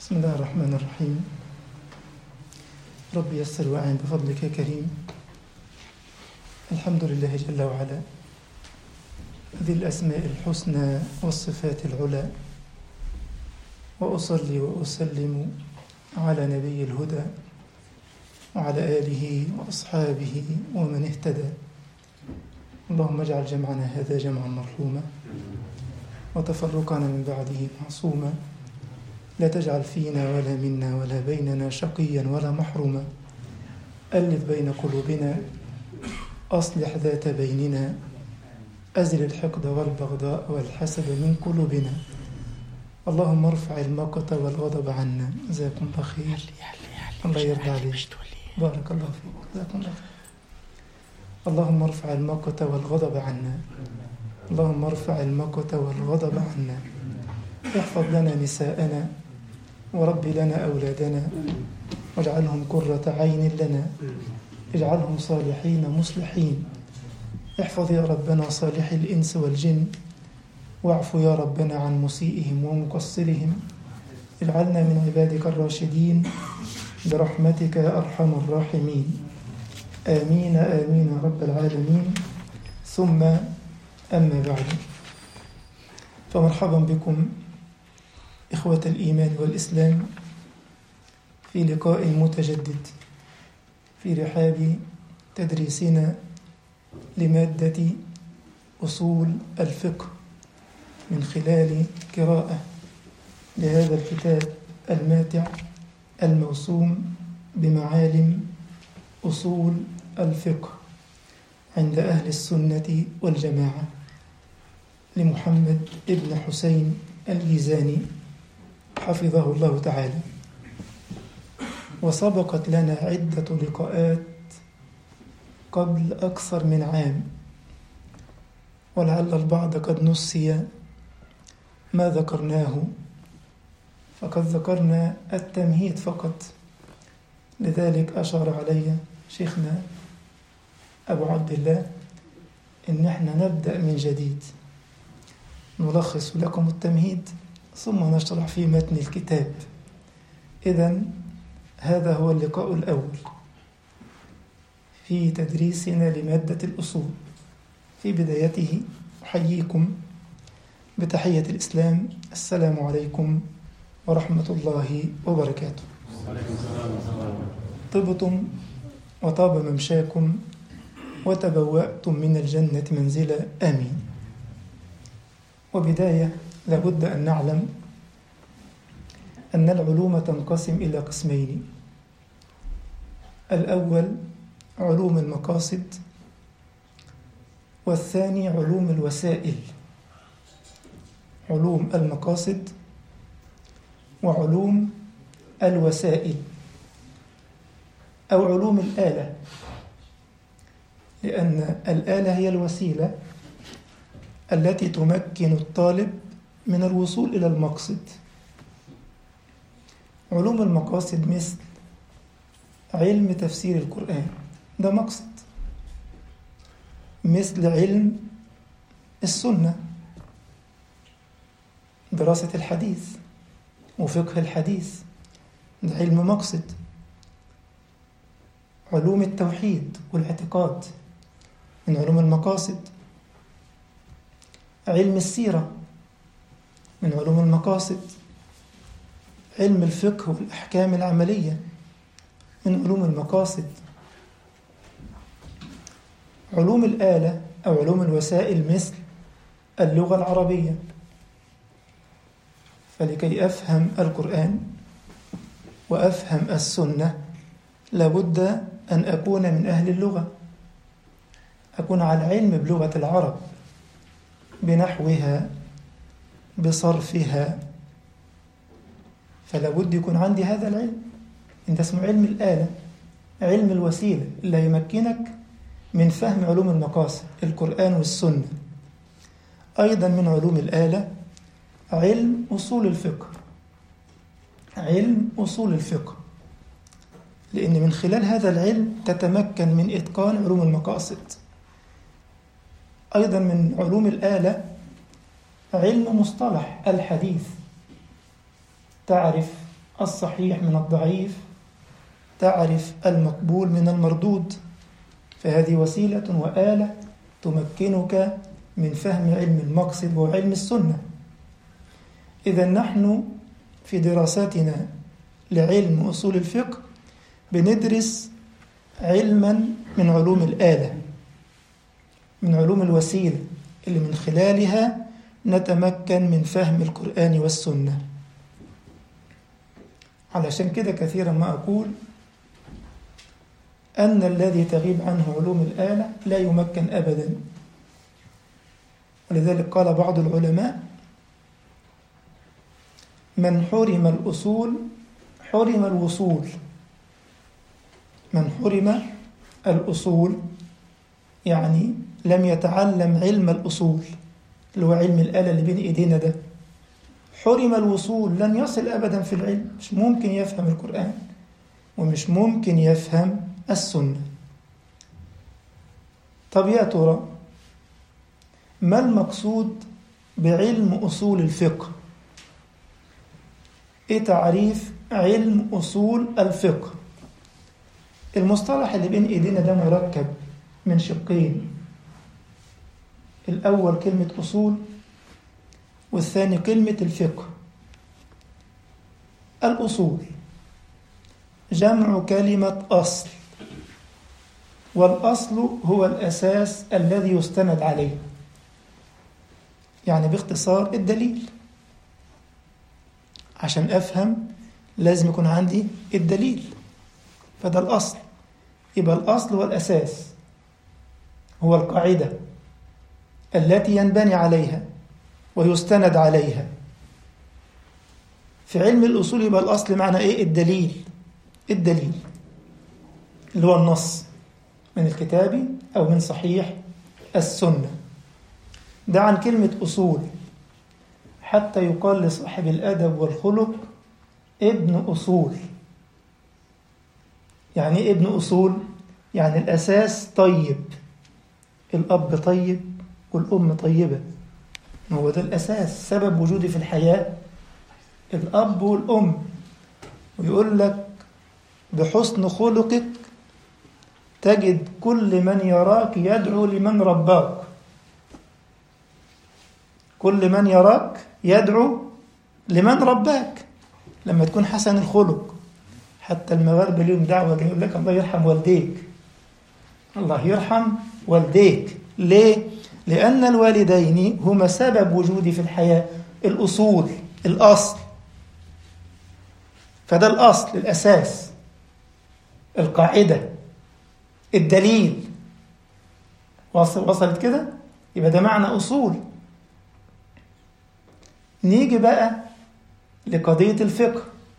بسم الله الرحمن الرحيم رب يسر وأعن بفضلك يا كريم الحمد لله جل وعلا ذي الأسماء الحسنى والصفات العلى وأصلي وأسلم على نبي الهدى وعلى آله وأصحابه ومن اهتدى اللهم اجعل جمعنا هذا جمعا مرحوما وتفرقنا من بعده معصوما لا تجعل فينا ولا منا ولا بيننا شقيا ولا محروما ألف بين قلوبنا أصلح ذات بيننا أزل الحقد والبغضاء والحسد من قلوبنا اللهم ارفع المقت والغضب عنا جزاكم الله خير الله يرضى عليك بارك الله فيك جزاكم الله خير اللهم ارفع المقت والغضب عنا اللهم ارفع المقت والغضب عنا احفظ لنا نساءنا ورب لنا أولادنا واجعلهم قرة عين لنا اجعلهم صالحين مصلحين احفظ يا ربنا صالح الإنس والجن واعف يا ربنا عن مسيئهم ومقصرهم اجعلنا من عبادك الراشدين برحمتك يا أرحم الراحمين آمين آمين يا رب العالمين ثم أما بعد فمرحبا بكم إخوة الإيمان والإسلام في لقاء متجدد في رحاب تدريسنا لمادة أصول الفقه من خلال قراءة لهذا الكتاب الماتع الموسوم بمعالم أصول الفقه عند أهل السنة والجماعة لمحمد ابن حسين الجيزاني حفظه الله تعالى وسبقت لنا عدة لقاءات قبل أكثر من عام ولعل البعض قد نسي ما ذكرناه فقد ذكرنا التمهيد فقط لذلك أشار علي شيخنا أبو عبد الله إن احنا نبدأ من جديد نلخص لكم التمهيد ثم نشرح في متن الكتاب إذا هذا هو اللقاء الأول في تدريسنا لمادة الأصول في بدايته أحييكم بتحية الإسلام السلام عليكم ورحمة الله وبركاته طبتم وطاب ممشاكم وتبوأتم من الجنة منزلا آمين وبداية لابد أن نعلم أن العلوم تنقسم إلى قسمين الأول علوم المقاصد والثاني علوم الوسائل علوم المقاصد وعلوم الوسائل أو علوم الآلة لأن الآلة هي الوسيلة التي تمكن الطالب من الوصول إلى المقصد علوم المقاصد مثل علم تفسير القرآن ده مقصد مثل علم السنة دراسة الحديث وفقه الحديث ده علم مقصد علوم التوحيد والاعتقاد من علوم المقاصد علم السيرة من علوم المقاصد علم الفقه والأحكام العملية من علوم المقاصد علوم الآلة أو علوم الوسائل مثل اللغة العربية فلكي أفهم القرآن وأفهم السنة لابد أن أكون من أهل اللغة أكون على علم بلغة العرب بنحوها بصرفها فلا بد يكون عندي هذا العلم انت اسمه علم الآلة علم الوسيلة اللي يمكنك من فهم علوم المقاصد القرآن والسنة أيضا من علوم الآلة علم أصول الفقه علم أصول الفقه لأن من خلال هذا العلم تتمكن من إتقان علوم المقاصد أيضا من علوم الآلة علم مصطلح الحديث تعرف الصحيح من الضعيف تعرف المقبول من المردود فهذه وسيلة وآلة تمكنك من فهم علم المقصد وعلم السنة إذا نحن في دراستنا لعلم أصول الفقه بندرس علما من علوم الآلة من علوم الوسيلة اللي من خلالها نتمكن من فهم القرآن والسنة علشان كده كثيرا ما أقول أن الذي تغيب عنه علوم الآلة لا يمكن أبدا ولذلك قال بعض العلماء من حرم الأصول حرم الوصول من حرم الأصول يعني لم يتعلم علم الأصول اللي هو علم الآلة اللي بين إيدينا ده حرم الوصول لن يصل أبدا في العلم مش ممكن يفهم القرآن ومش ممكن يفهم السنة طب يا ترى ما المقصود بعلم أصول الفقه إيه تعريف علم أصول الفقه المصطلح اللي بين إيدينا ده مركب من شقين الأول كلمة أصول والثاني كلمة الفقه الأصول جمع كلمة أصل والأصل هو الأساس الذي يستند عليه يعني باختصار الدليل عشان أفهم لازم يكون عندي الدليل فده الأصل يبقى الأصل والأساس هو القاعدة التي ينبني عليها ويستند عليها في علم الأصول يبقى الأصل معنى إيه الدليل الدليل اللي هو النص من الكتاب أو من صحيح السنة ده عن كلمة أصول حتى يقال لصاحب الأدب والخلق ابن أصول يعني إيه ابن أصول يعني الأساس طيب الأب طيب والأم طيبة هو ده الأساس سبب وجودي في الحياة الأب والأم ويقول لك بحسن خلقك تجد كل من يراك يدعو لمن رباك كل من يراك يدعو لمن رباك لما تكون حسن الخلق حتى المغاربة لهم دعوة يقول لك الله يرحم والديك الله يرحم والديك ليه؟ لأن الوالدين هما سبب وجودي في الحياة الأصول الأصل فده الأصل الأساس القاعدة الدليل وصل وصلت كده يبقى ده معنى أصول نيجي بقى لقضية الفقه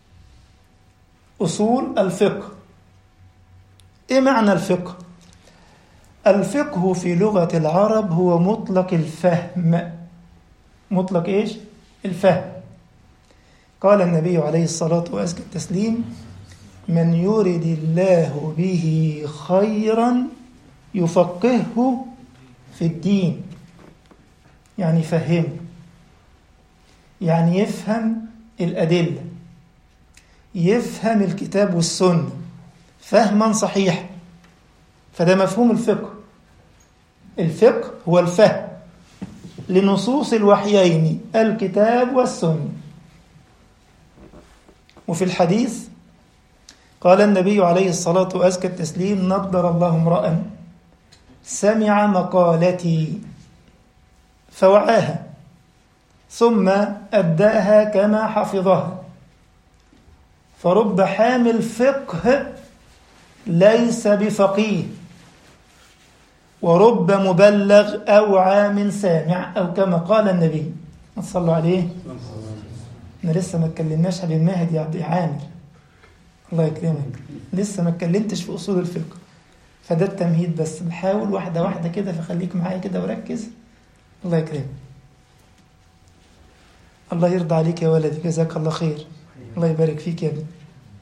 أصول الفقه إيه معنى الفقه؟ الفقه في لغة العرب هو مطلق الفهم مطلق إيش؟ الفهم قال النبي عليه الصلاة وأزكى التسليم من يرد الله به خيرا يفقهه في الدين يعني يفهمه يعني يفهم الأدلة يفهم الكتاب والسنة فهما صحيحا فده مفهوم الفقه الفقه هو الفهم لنصوص الوحيين الكتاب والسنة وفي الحديث قال النبي عليه الصلاة وأزكى التسليم نضر الله امرأ سمع مقالتي فوعاها ثم أداها كما حفظها فرب حامل فقه ليس بفقيه ورب مبلغ أو عام سامع أو كما قال النبي ما تصلوا عليه احنا لسه ما اتكلمناش عن المهد يا عبد عامر الله يكرمك لسه ما اتكلمتش في أصول الفقه فده التمهيد بس بحاول واحدة واحدة كده فخليك معايا كده وركز الله يكرمك الله يرضى عليك يا ولدي جزاك الله خير الله يبارك فيك يا ابني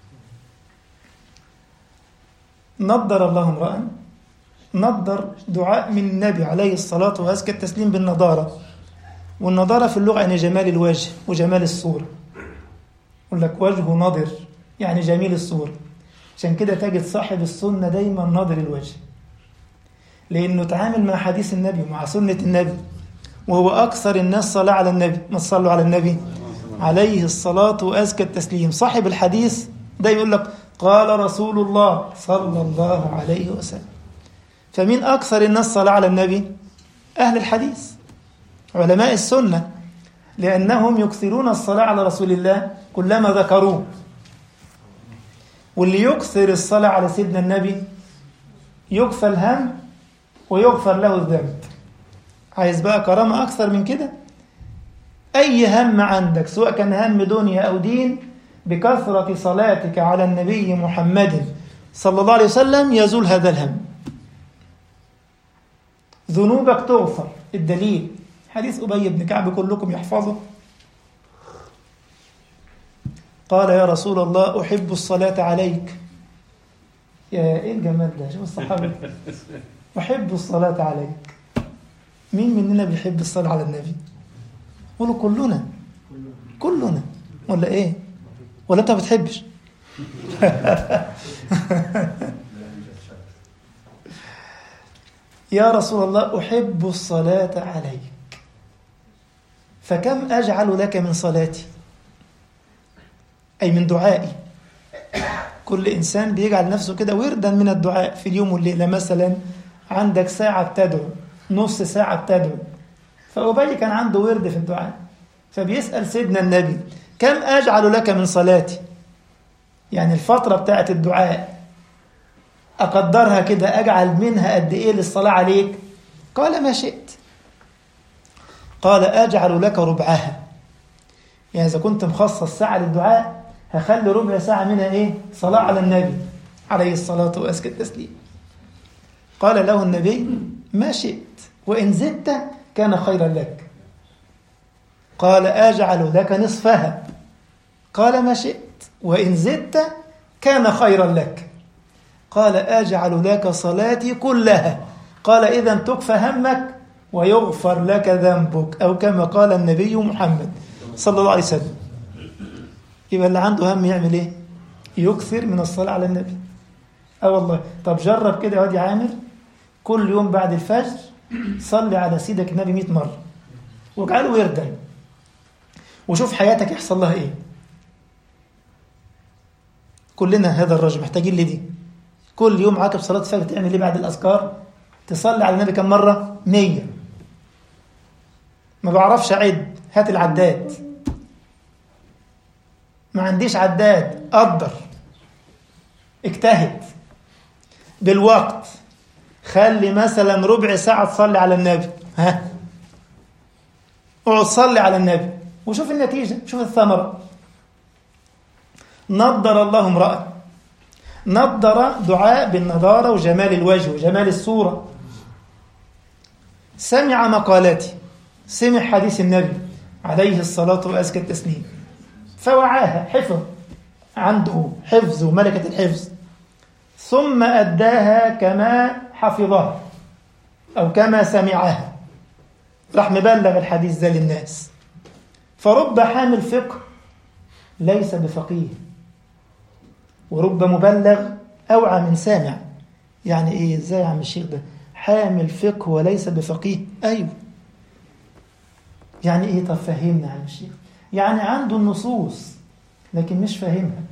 نضر الله امرأ نضر دعاء من النبي عليه الصلاة وأزكى التسليم بالنضارة والنضارة في اللغة يعني جمال الوجه وجمال الصورة يقول لك وجهه نضر يعني جميل الصورة عشان كده تجد صاحب السنة دايما ناظر الوجه لأنه تعامل مع حديث النبي ومع سنة النبي وهو أكثر الناس صلاة على النبي ما تصلوا على النبي عليه الصلاة وأزكى التسليم صاحب الحديث دايما يقول لك قال رسول الله صلى الله عليه وسلم فمين أكثر الناس صلاة على النبي أهل الحديث علماء السنة لأنهم يكثرون الصلاة على رسول الله كلما ذكروه واللي يكثر الصلاة على سيدنا النبي يكفى الهم ويغفر له الذنب عايز بقى كرامة أكثر من كده أي هم عندك سواء كان هم دنيا أو دين بكثرة صلاتك على النبي محمد صلى الله عليه وسلم يزول هذا الهم ذنوبك تغفر الدليل حديث أبي بن كعب كلكم يحفظه قال يا رسول الله أحب الصلاة عليك يا إيه الجمال ده شوف الصحابة أحب الصلاة عليك مين مننا بيحب الصلاة على النبي قولوا كلنا كلنا ولا إيه ولا أنت ما بتحبش يا رسول الله أحب الصلاة عليك فكم أجعل لك من صلاتي أي من دعائي كل إنسان بيجعل نفسه كده وردا من الدعاء في اليوم والليلة مثلا عندك ساعة بتدعو نص ساعة بتدعو فأبي كان عنده ورد في الدعاء فبيسأل سيدنا النبي كم أجعل لك من صلاتي يعني الفترة بتاعت الدعاء أقدرها كده أجعل منها قد إيه للصلاة عليك قال ما شئت قال أجعل لك ربعها يعني إذا كنت مخصص ساعة للدعاء هخلي ربع ساعة منها إيه صلاة على النبي عليه الصلاة وأزكى التسليم قال له النبي ما شئت وإن زدت كان خيرا لك قال أجعل لك نصفها قال ما شئت وإن زدت كان خيرا لك قال أجعل لك صلاتي كلها قال إذا تكفى همك ويغفر لك ذنبك أو كما قال النبي محمد صلى الله عليه وسلم يبقى اللي عنده هم يعمل إيه يكثر من الصلاة على النبي أه والله طب جرب كده يا واد عامر كل يوم بعد الفجر صلي على سيدك النبي 100 مرة واجعله وردا وشوف حياتك يحصل لها ايه كلنا هذا الرجل محتاجين لدي كل يوم عقب صلاة الفجر تعمل ايه بعد الأذكار تصلي على النبي كم مرة مية ما بعرفش أعد هات العداد ما عنديش عداد قدر اجتهد بالوقت خلي مثلا ربع ساعة تصلي على النبي ها اقعد صلي على النبي وشوف النتيجة شوف الثمرة نضر الله امرأة نضر دعاء بالنضارة وجمال الوجه وجمال الصورة سمع مقالاتي سمع حديث النبي عليه الصلاة وأزكى التسليم فوعاها حفظ عنده حفظ وملكة الحفظ ثم أداها كما حفظها أو كما سمعها راح مبلغ الحديث ده للناس فرب حامل فقه ليس بفقيه ورب مبلغ أوعى من سامع يعني إيه إزاي يا عم الشيخ ده حامل فقه وليس بفقيه أيوه يعني إيه طب فهمنا يا عم الشيخ يعني عنده النصوص لكن مش فاهمها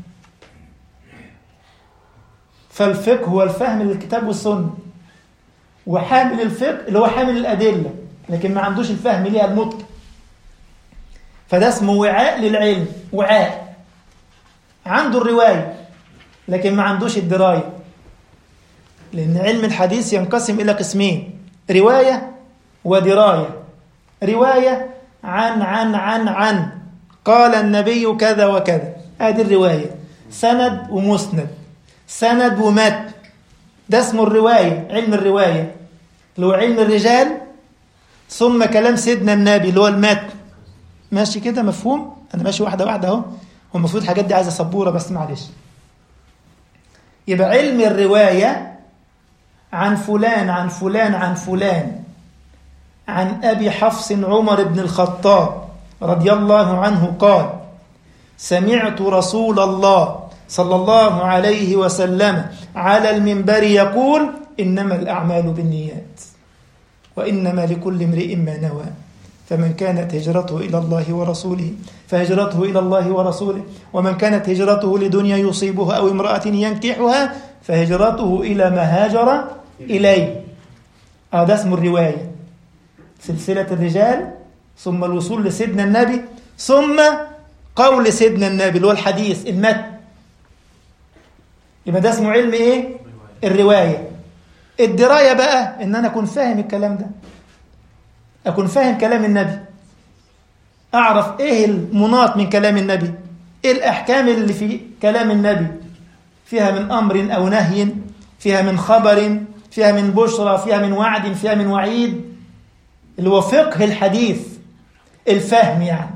فالفقه هو الفهم للكتاب والسنة وحامل الفقه اللي هو حامل الأدلة لكن ما عندوش الفهم ليها المطلق فده اسمه وعاء للعلم وعاء عنده الرواية لكن ما عندوش الدراية لأن علم الحديث ينقسم إلى قسمين رواية ودراية رواية عن عن عن عن قال النبي كذا وكذا هذه الرواية سند ومسند سند ومتن ده اسمه الرواية علم الرواية اللي هو علم الرجال ثم كلام سيدنا النبي اللي هو المتن ماشي كده مفهوم انا ماشي واحده واحده اهو هو المفروض الحاجات دي عايزه سبوره بس معلش يبقى علم الروايه عن فلان عن فلان عن فلان عن ابي حفص عمر بن الخطاب رضي الله عنه قال سمعت رسول الله صلى الله عليه وسلم على المنبر يقول إنما الأعمال بالنيات وإنما لكل امرئ ما نوى فمن كانت هجرته إلى الله ورسوله فهجرته إلى الله ورسوله ومن كانت هجرته لدنيا يصيبها أو امرأة ينكحها فهجرته إلى ما هاجر إليه هذا اسم الرواية سلسلة الرجال ثم الوصول لسيدنا النبي ثم قول سيدنا النبي اللي هو الحديث المتن يبقى ده اسمه علم ايه الرواية الدراية بقى ان انا اكون فاهم الكلام ده اكون فاهم كلام النبي اعرف ايه المناط من كلام النبي ايه الاحكام اللي في كلام النبي فيها من امر او نهي فيها من خبر فيها من بشرى فيها من وعد فيها من وعيد اللي هو فقه الحديث الفهم يعني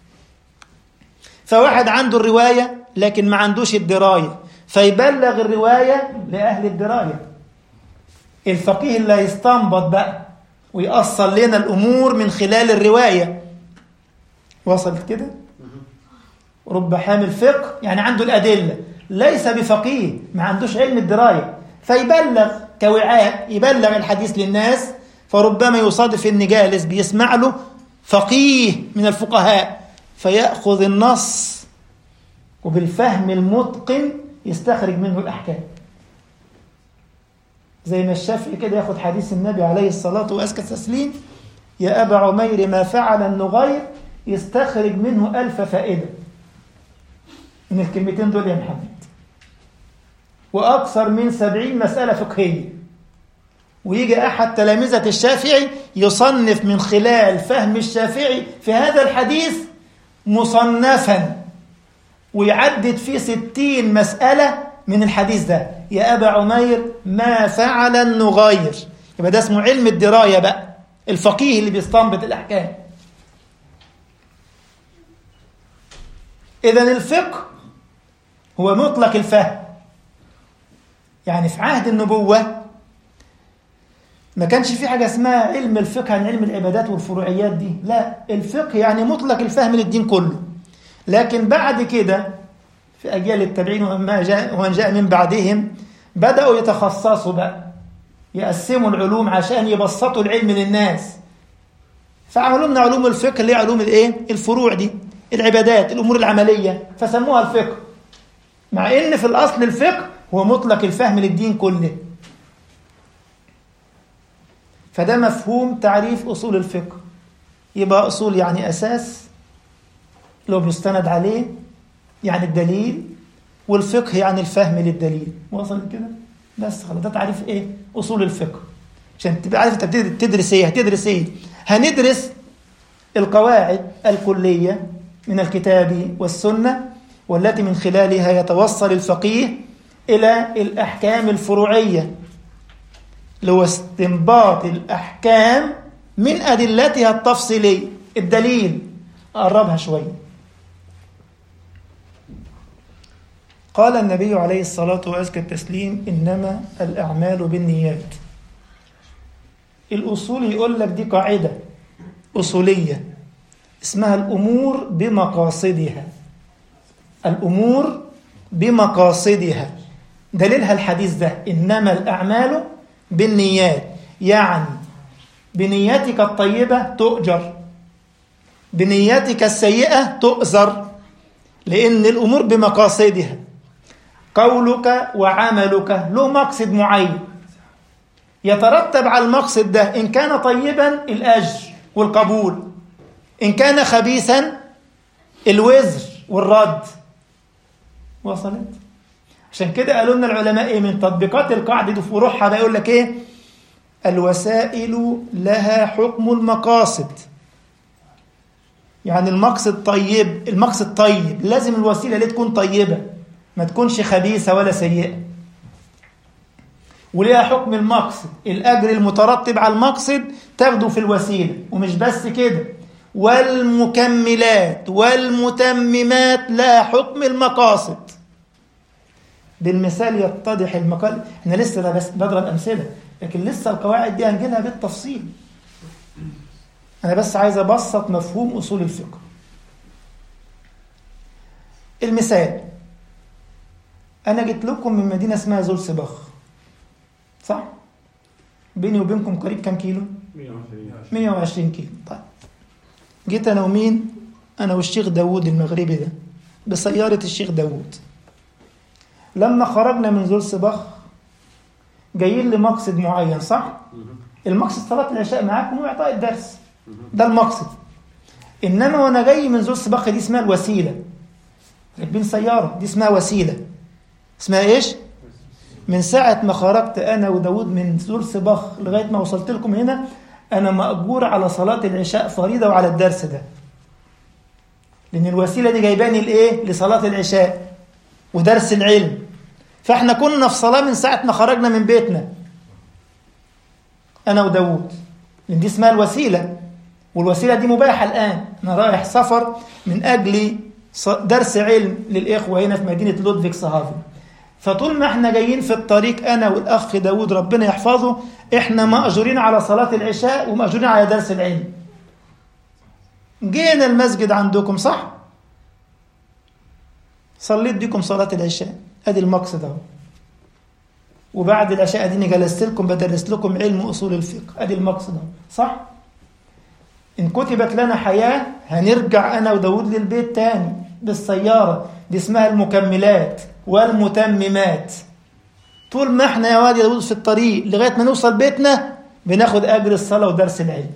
فواحد عنده الرواية لكن ما عندوش الدراية فيبلغ الرواية لأهل الدراية الفقيه اللي هيستنبط بقى ويأصل لنا الأمور من خلال الرواية وصلت كده رب حامل فقه يعني عنده الأدلة ليس بفقيه ما عندوش علم الدراية فيبلغ كوعاء يبلغ الحديث للناس فربما يصادف ان جالس بيسمع له فقيه من الفقهاء فيأخذ النص وبالفهم المتقن يستخرج منه الأحكام زي ما الشافعي كده ياخد حديث النبي عليه الصلاة وأزكى التسليم يا أبا عمير ما فعل النغير يستخرج منه ألف فائدة من الكلمتين دول يا محمد وأكثر من سبعين مسألة فقهية ويجي أحد تلامذة الشافعي يصنف من خلال فهم الشافعي في هذا الحديث مصنفا ويعدد فيه ستين مسألة من الحديث ده يا أبا عمير ما فعل النغير يبقى ده اسمه علم الدراية بقى الفقيه اللي بيستنبط الأحكام إذا الفقه هو مطلق الفهم يعني في عهد النبوة ما كانش في حاجة اسمها علم الفقه عن علم العبادات والفروعيات دي لا الفقه يعني مطلق الفهم للدين كله لكن بعد كده في أجيال التابعين ومن جاء, ومن جاء من بعدهم بدأوا يتخصصوا بقى يقسموا العلوم عشان يبسطوا العلم للناس فعملوا لنا علوم الفقه اللي هي علوم الايه الفروع دي العبادات الامور العمليه فسموها الفقه مع ان في الاصل الفقه هو مطلق الفهم للدين كله فده مفهوم تعريف اصول الفقه يبقى اصول يعني اساس لو بيستند عليه يعني الدليل والفقه يعني الفهم للدليل وصل كده بس خلاص ده تعريف ايه اصول الفقه عشان تبقى عارف انت بتدرس ايه هتدرس ايه هندرس القواعد الكليه من الكتاب والسنه والتي من خلالها يتوصل الفقيه الى الاحكام الفروعيه اللي هو استنباط الاحكام من ادلتها التفصيليه الدليل اقربها شويه قال النبي عليه الصلاة وأزكى التسليم إنما الأعمال بالنيات الأصول يقول لك دي قاعدة أصولية اسمها الأمور بمقاصدها الأمور بمقاصدها دليلها الحديث ده إنما الأعمال بالنيات يعني بنيتك الطيبة تؤجر بنيتك السيئة تؤذر لأن الأمور بمقاصدها قولك وعملك له مقصد معين يترتب على المقصد ده إن كان طيبا الأجر والقبول إن كان خبيثا الوزر والرد وصلت عشان كده قالوا لنا العلماء ايه من تطبيقات القاعده دي فروعها بقى يقول لك ايه الوسائل لها حكم المقاصد يعني المقصد طيب المقصد طيب لازم الوسيله اللي تكون طيبه ما تكونش خبيثه ولا سيئه وليها حكم المقصد الاجر المترتب على المقصد تاخده في الوسيله ومش بس كده والمكملات والمتممات لها حكم المقاصد بالمثال يتضح المقال احنا لسه ده بس بضرب امثله لكن لسه القواعد دي هنجيلها بالتفصيل انا بس عايز ابسط مفهوم اصول الفقه المثال أنا جيت لكم من مدينة اسمها زولسباخ صح؟ بيني وبينكم قريب كام كيلو؟ 120 كيلو طيب جيت أنا ومين؟ أنا والشيخ داوود المغربي ده بسيارة الشيخ داوود لما خرجنا من زولسباخ جايين لمقصد معين صح؟ المقصد صلاة العشاء معاكم وإعطاء الدرس ده المقصد إنما وأنا جاي من زولسباخ دي اسمها الوسيلة راكبين سيارة دي اسمها وسيلة اسمها إيش؟ من ساعة ما خرجت أنا وداود من زولسباخ لغاية ما وصلت لكم هنا أنا مأجور على صلاة العشاء فريضة وعلى الدرس ده لأن الوسيلة دي جايباني لإيه؟ لصلاة العشاء ودرس العلم فإحنا كنا في صلاة من ساعة ما خرجنا من بيتنا أنا وداود لأن دي اسمها الوسيلة والوسيلة دي مباحة الآن أنا رايح سفر من أجل درس علم للإخوة هنا في مدينة لودفيك هافن فطول ما احنا جايين في الطريق أنا والأخ داود ربنا يحفظه احنا مأجورين على صلاة العشاء ومأجورين على درس العلم جينا المسجد عندكم صح؟ صليت بكم صلاة العشاء ادي المقصد اهو وبعد العشاء اديني جلست لكم بدرس لكم علم اصول الفقه ادي المقصد اهو صح؟ ان كتبت لنا حياة هنرجع انا وداود للبيت تاني بالسيارة دي اسمها المكملات والمتممات طول ما احنا يا واد يا داود في الطريق لغاية ما نوصل بيتنا بناخد اجر الصلاة ودرس العلم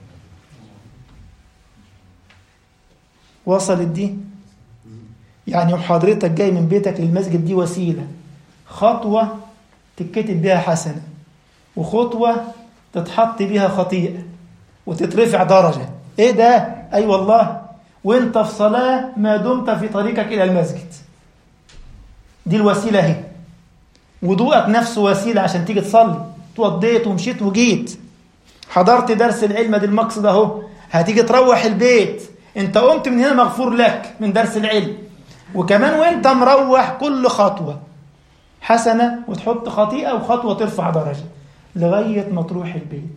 وصلت دي يعني وحضرتك جاي من بيتك للمسجد دي وسيلة خطوة تتكتب بها حسنة وخطوة تتحط بها خطيئة وتترفع درجة ايه ده اي أيوة والله وانت في صلاة ما دمت في طريقك الى المسجد دي الوسيلة اهي وضوءك نفسه وسيلة عشان تيجي تصلي توضيت ومشيت وجيت حضرت درس العلم دي المقصد اهو هتيجي تروح البيت انت قمت من هنا مغفور لك من درس العلم وكمان وانت مروح كل خطوة حسنة وتحط خطيئة وخطوة ترفع درجة لغاية ما تروح البيت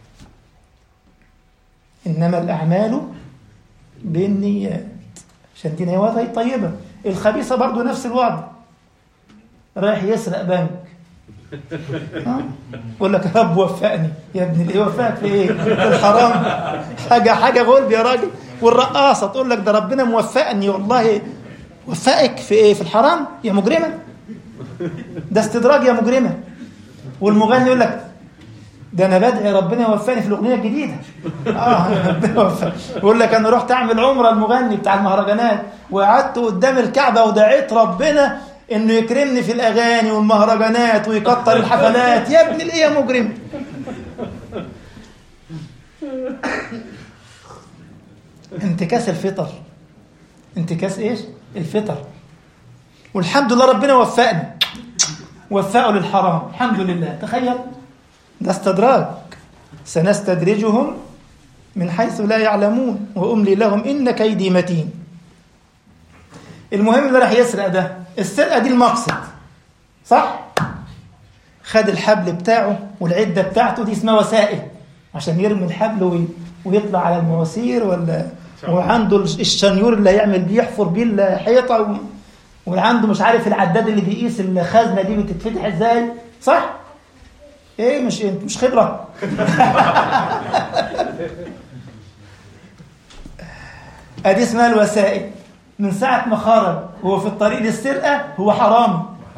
إنما الأعمال بالنيات عشان دي نيواتها طيبة الخبيثة برضو نفس الوضع رايح يسرق بنك يقول لك يا رب وفقني يا ابني ايه وفقك في ايه؟ في الحرام حاجه حاجه غلب يا راجل والرقاصه تقول لك ده ربنا موفقني والله وفقك في ايه؟ في الحرام يا مجرمه ده استدراج يا مجرمه والمغني يقول لك ده انا بدعي ربنا يوفقني في الاغنيه الجديده اه ربنا يوفقني يقول لك انا رحت اعمل عمره المغني بتاع المهرجانات وقعدت قدام الكعبه ودعيت ربنا انه يكرمني في الاغاني والمهرجانات ويكتر الحفلات يا ابن الايه يا مجرم انتكاس الفطر انتكاس ايش الفطر والحمد لله ربنا وفقني وفقه للحرام الحمد لله تخيل ده استدراج سنستدرجهم من حيث لا يعلمون واملي لهم ان كيدي متين المهم اللي راح يسرق ده السرقه دي المقصد صح خد الحبل بتاعه والعده بتاعته دي اسمها وسائل عشان يرمي الحبل وي... ويطلع على المواسير ولا وعنده الشنيور اللي هيعمل بيه يحفر بيه الحيطه و... وعنده مش عارف العداد اللي بيقيس الخزنه دي بتتفتح ازاي صح ايه مش انت مش خبره ادي اسمها الوسائل من ساعة ما خرج وهو في الطريق للسرقة هو حرامي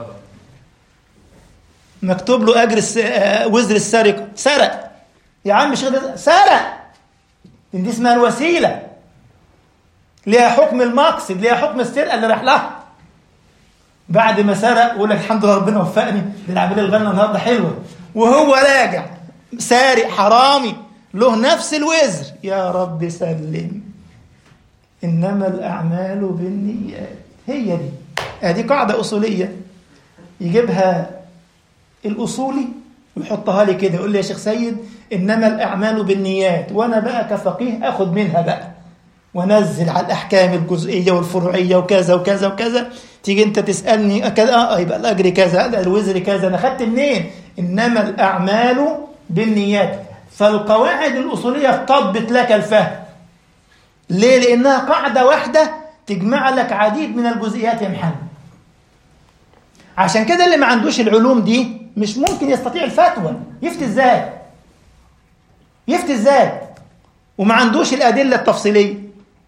مكتوب له أجر الس... وزر السرقة سرق يا عم مش غير سرق دي اسمها الوسيلة ليها حكم المقصد ليها حكم السرقة اللي راح لها بعد ما سرق يقول لك الحمد لله ربنا وفقني ده العملية الغنى النهارده حلوة وهو راجع سارق حرامي له نفس الوزر يا رب سلم إنما الأعمال بالنيات هي دي هذه قاعدة أصولية يجيبها الأصولي ويحطها لي كده يقول لي يا شيخ سيد إنما الأعمال بالنيات وأنا بقى كفقيه أخد منها بقى ونزل على الأحكام الجزئية والفروعية وكذا وكذا وكذا تيجي أنت تسألني كذا آه يبقى الأجر كذا الوزر كذا أنا خدت منين إنما الأعمال بالنيات فالقواعد الأصولية تضبط لك الفهم ليه؟ لأنها قاعدة واحدة تجمع لك عديد من الجزئيات يا محمد عشان كده اللي ما عندوش العلوم دي مش ممكن يستطيع الفتوى يفتي ازاي يفتي ازاي وما عندوش الادله التفصيليه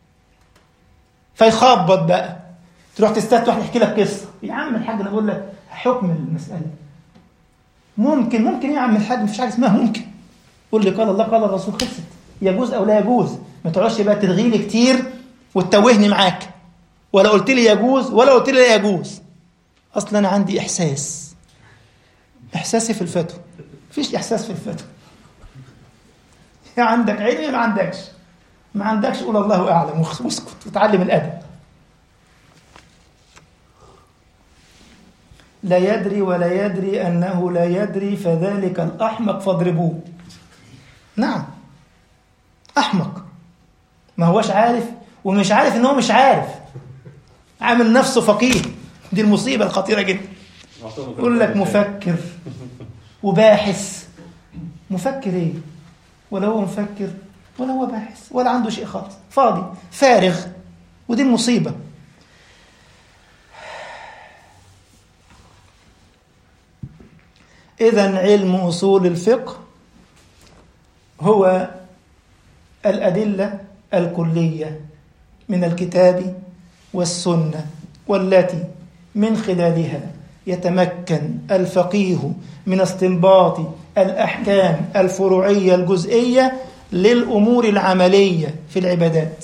فيخبط بقى تروح تستفتح يحكي لك قصه يا عم الحاج انا بقول لك حكم المساله ممكن ممكن يا عم الحاج مفيش حاجه اسمها ممكن قول لي قال الله قال الرسول خلصت يجوز او لا يجوز ما تقعدش بقى ترغي لي كتير وتتوهني معاك ولا قلت لي يجوز ولا قلت لي لا يجوز اصلا انا عندي احساس احساسي في الفتوى مفيش احساس في الفتوى يا عندك علم يا ما عندكش ما عندكش قول الله اعلم واسكت وتعلم الادب لا يدري ولا يدري انه لا يدري فذلك الاحمق فاضربوه نعم احمق ما هوش عارف ومش عارف ان هو مش عارف عامل نفسه فقيه دي المصيبه الخطيره جدا يقول لك مفكر وباحث مفكر ايه ولا هو مفكر ولا هو باحث ولا عنده شيء خالص فاضي فارغ ودي المصيبه اذا علم اصول الفقه هو الادله الكليه من الكتاب والسنه والتي من خلالها يتمكن الفقيه من استنباط الاحكام الفروعيه الجزئيه للامور العمليه في العبادات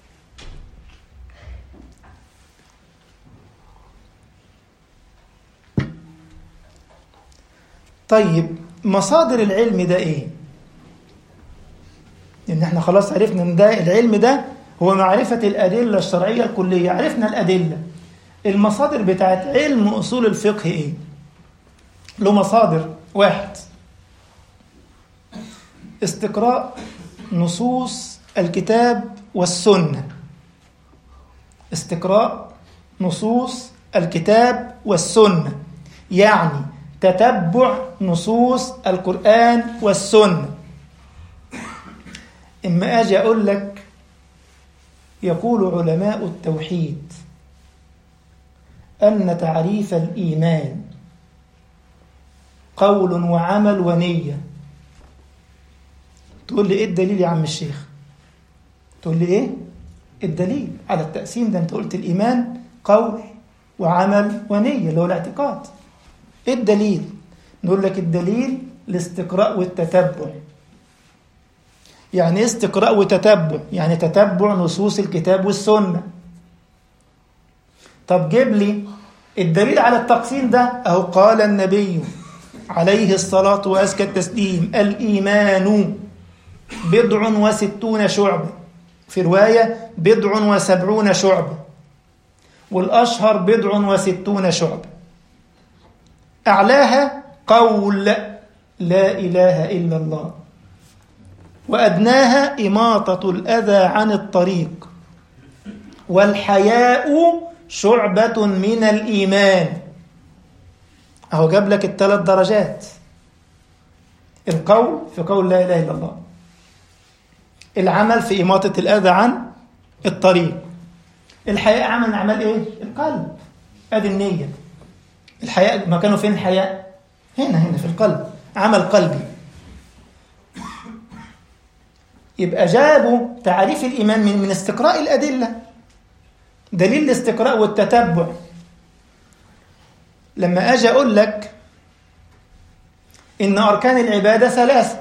طيب مصادر العلم ده ايه ان احنا خلاص عرفنا ان ده العلم ده هو معرفه الادله الشرعيه الكليه عرفنا الادله المصادر بتاعت علم اصول الفقه ايه له مصادر واحد استقراء نصوص الكتاب والسنه استقراء نصوص الكتاب والسنه يعني تتبع نصوص القران والسنه اما اجي اقول لك يقول علماء التوحيد ان تعريف الايمان قول وعمل ونيه تقول لي ايه الدليل يا عم الشيخ تقول لي ايه الدليل على التقسيم ده انت قلت الايمان قول وعمل ونيه اللي هو الاعتقاد ايه الدليل نقول لك الدليل الاستقراء والتتبع يعني ايه استقراء وتتبع يعني تتبع نصوص الكتاب والسنه طب جيب لي الدليل على التقسيم ده اهو قال النبي عليه الصلاة وأزكى التسليم الإيمان بضع وستون شعبة في رواية بضع وسبعون شعبة والأشهر بضع وستون شعبة أعلاها قول لا إله إلا الله وأدناها إماطة الأذى عن الطريق والحياء شعبة من الإيمان أهو جاب لك الثلاث درجات القول في قول لا إله إلا الله العمل في إماطة الأذى عن الطريق الحياء عمل أعمال إيه؟ القلب أدي النية الحياء مكانه فين الحياء؟ هنا هنا في القلب عمل قلبي يبقى جابوا تعريف الإيمان من من استقراء الأدلة دليل الاستقراء والتتبع لما أجي أقول لك إن أركان العبادة ثلاثة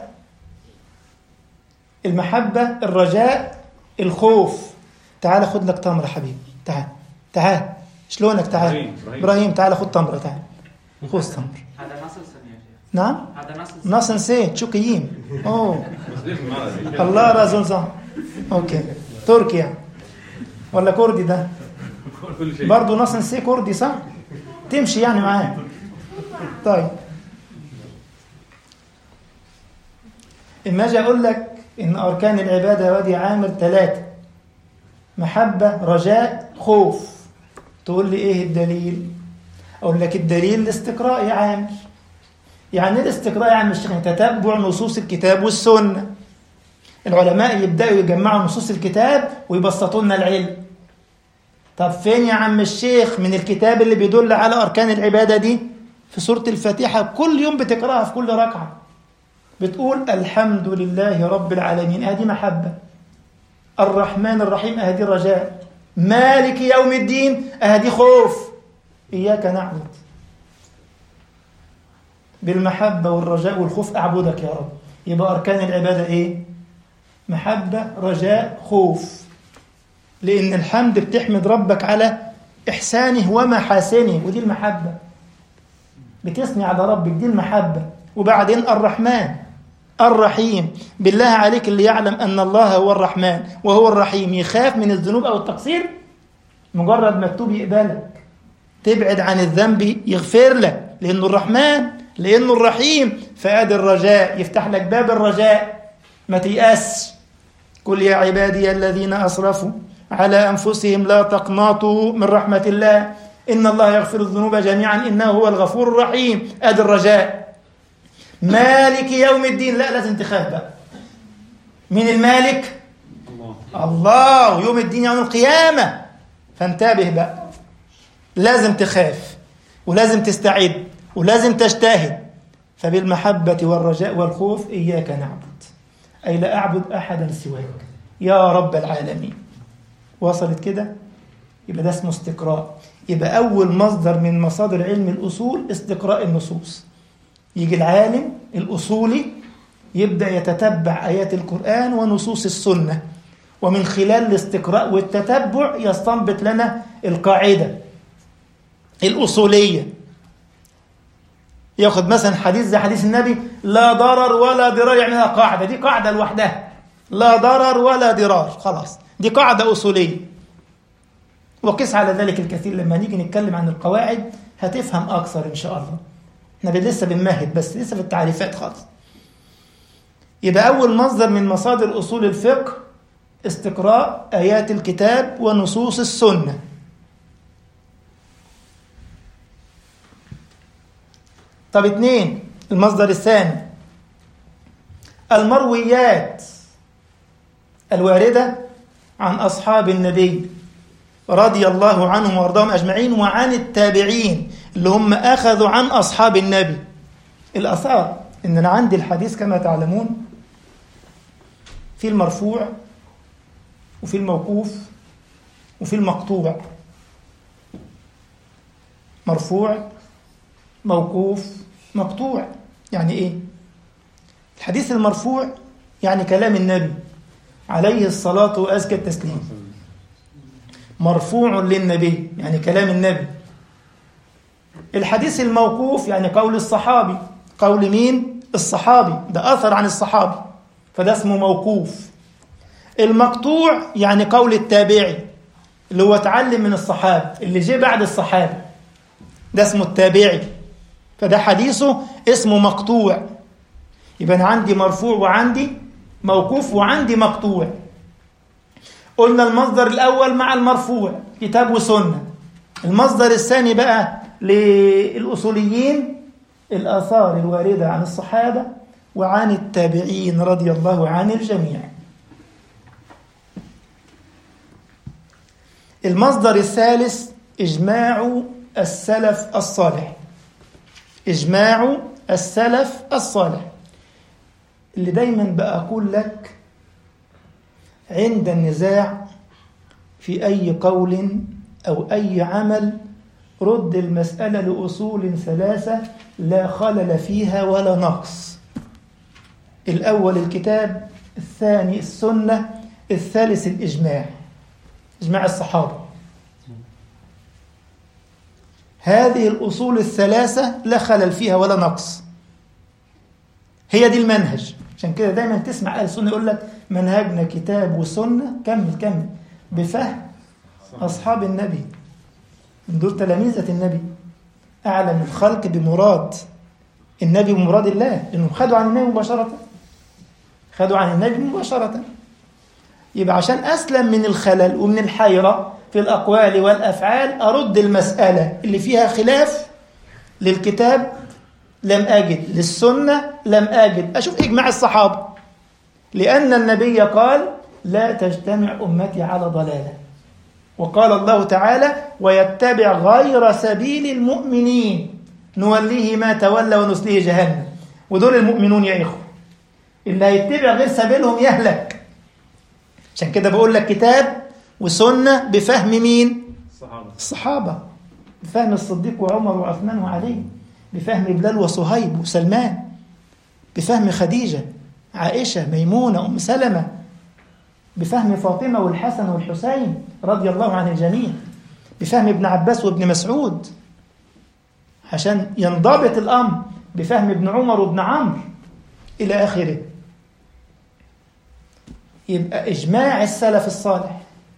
المحبة الرجاء الخوف تعال خد لك تمرة حبيبي تعال تعال شلونك تعال إبراهيم، إبراهيم. إبراهيم تعال خد تمرة تعال خذ تمر هذا نص السنة يا شيخ نعم هذا نص ناس نسيت شو كيين أوه بس ليش ما الله رازون صح أوكي تركيا ولا كردي ده كل شيء برضه ناس نسي كردي صح تمشي يعني معاه طيب اما اجي اقول لك ان اركان العباده وادي عامل ثلاثه محبه رجاء خوف تقول لي ايه الدليل اقول لك الدليل الاستقراء يا عامل يعني ايه الاستقراء يا عم الشيخ تتبع نصوص الكتاب والسنه العلماء يبداوا يجمعوا نصوص الكتاب ويبسطوا لنا العلم طب فين يا عم الشيخ من الكتاب اللي بيدل على أركان العبادة دي في سورة الفاتحة كل يوم بتقرأها في كل ركعة بتقول الحمد لله رب العالمين هذه محبة الرحمن الرحيم أهدي رجاء مالك يوم الدين أهدي خوف إياك نعبد بالمحبة والرجاء والخوف أعبدك يا رب يبقى أركان العبادة إيه؟ محبة رجاء خوف لأن الحمد بتحمد ربك على إحسانه ومحاسنه ودي المحبة بتثني على ربك دي المحبة وبعدين الرحمن الرحيم بالله عليك اللي يعلم أن الله هو الرحمن وهو الرحيم يخاف من الذنوب أو التقصير مجرد ما تتوب يقبلك تبعد عن الذنب يغفر لك لأنه الرحمن لأنه الرحيم فآدي الرجاء يفتح لك باب الرجاء ما تيأس قل يا عبادي الذين أسرفوا على أنفسهم لا تقنطوا من رحمة الله إن الله يغفر الذنوب جميعا إنه هو الغفور الرحيم آدي الرجاء مالك يوم الدين لا لازم تخاف بقى مين المالك الله الله يوم الدين يوم القيامة فانتبه بقى لازم تخاف ولازم تستعد ولازم تجتهد فبالمحبة والرجاء والخوف إياك نعبد أي لا أعبد أحدا سواك يا رب العالمين وصلت كده يبقى ده اسمه استقراء يبقى أول مصدر من مصادر علم الأصول استقراء النصوص يجي العالم الأصولي يبدأ يتتبع آيات القرآن ونصوص السنة ومن خلال الاستقراء والتتبع يستنبط لنا القاعدة الأصولية ياخد مثلا حديث زي حديث النبي لا ضرر ولا ضرار يعملها قاعدة دي قاعدة لوحدها لا ضرر ولا ضرار خلاص دي قاعدة أصولية وقس على ذلك الكثير لما نيجي نتكلم عن القواعد هتفهم أكثر إن شاء الله احنا لسه بنمهد بس لسه في التعريفات خالص يبقى أول مصدر من مصادر أصول الفقه استقراء آيات الكتاب ونصوص السنة طب اتنين المصدر الثاني المرويات الواردة عن أصحاب النبي رضي الله عنهم وارضاهم أجمعين وعن التابعين اللي هم أخذوا عن أصحاب النبي الأثار إن أنا عندي الحديث كما تعلمون في المرفوع وفي الموقوف وفي المقطوع مرفوع موقوف مقطوع يعني ايه الحديث المرفوع يعني كلام النبي عليه الصلاة وأزكى التسليم مرفوع للنبي يعني كلام النبي الحديث الموقوف يعني قول الصحابي قول مين الصحابي ده أثر عن الصحابي فده اسمه موقوف المقطوع يعني قول التابعي اللي هو اتعلم من الصحابة اللي جه بعد الصحابة ده اسمه التابعي فده حديثه اسمه مقطوع يبقى أنا عندي مرفوع وعندي موقوف وعندي مقطوع قلنا المصدر الأول مع المرفوع كتاب وسنة المصدر الثاني بقى للأصوليين الآثار الواردة عن الصحابة وعن التابعين رضي الله عن الجميع المصدر الثالث إجماع السلف الصالح إجماع السلف الصالح اللي دايما بقول لك عند النزاع في أي قول أو أي عمل رد المسألة لأصول ثلاثة لا خلل فيها ولا نقص الأول الكتاب الثاني السنة الثالث الإجماع إجماع الصحابة هذه الأصول الثلاثة لا خلل فيها ولا نقص هي دي المنهج عشان كده دايما تسمع أهل السنة يقول لك منهجنا كتاب وسنة كمل كمل بفهم أصحاب النبي من دول تلاميذة النبي أعلم الخلق بمراد النبي بمراد الله لأنهم خدوا عن النبي مباشرة خدوا عن النبي مباشرة يبقى عشان أسلم من الخلل ومن الحيرة في الأقوال والأفعال أرد المسألة اللي فيها خلاف للكتاب لم أجد للسنة لم أجد أشوف إجماع الصحابة لأن النبي قال لا تجتمع أمتي على ضلالة وقال الله تعالى ويتبع غير سبيل المؤمنين نوليه ما تولى ونسليه جهنم ودول المؤمنون يا إخوة اللي هيتبع غير سبيلهم يهلك عشان كده بقول لك كتاب وسنة بفهم مين الصحابة الصحابة بفهم الصديق وعمر وعثمان وعلي بفهم بلال وصهيب وسلمان بفهم خديجة عائشة ميمونة أم سلمة بفهم فاطمة والحسن والحسين رضي الله عن الجميع بفهم ابن عباس وابن مسعود عشان ينضبط الأمر بفهم ابن عمر وابن عمرو إلى آخره يبقى إجماع السلف الصالح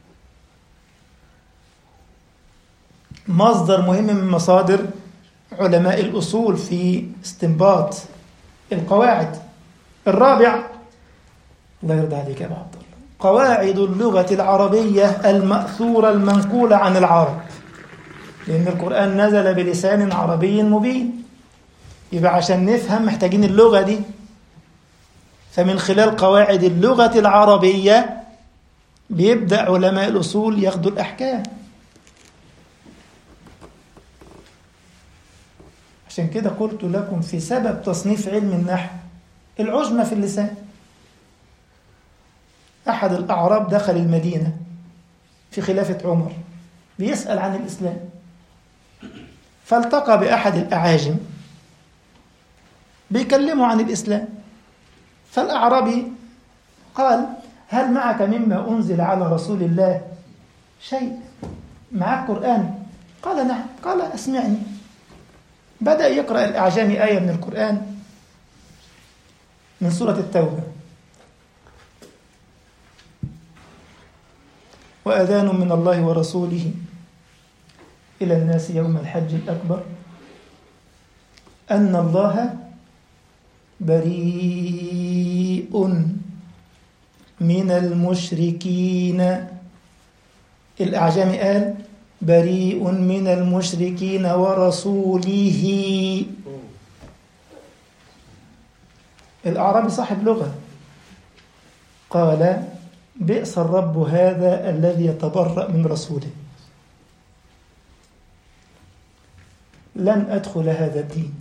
مصدر مهم من مصادر علماء الأصول في استنباط القواعد الرابع الله يرضى عليك يا أبو عبد الله قواعد اللغة العربية المأثورة المنقولة عن العرب لأن القرآن نزل بلسان عربي مبين يبقى عشان نفهم محتاجين اللغة دي فمن خلال قواعد اللغة العربية بيبدأ علماء الأصول ياخدوا الأحكام عشان كده قلت لكم في سبب تصنيف علم النحو العجمة في اللسان أحد الأعراب دخل المدينة في خلافة عمر بيسأل عن الإسلام فالتقى بأحد الأعاجم بيكلموا عن الإسلام فالأعرابي قال هل معك مما أنزل على رسول الله شيء معك قرآن قال نعم قال اسمعني بدأ يقرأ الأعجمي آية من القرآن من سورة التوبة وأذان من الله ورسوله إلى الناس يوم الحج الأكبر أن الله بريء من المشركين الأعجمي قال بريء من المشركين ورسوله الأعرابي صاحب لغة قال بئس الرب هذا الذي يتبرأ من رسوله لن أدخل هذا الدين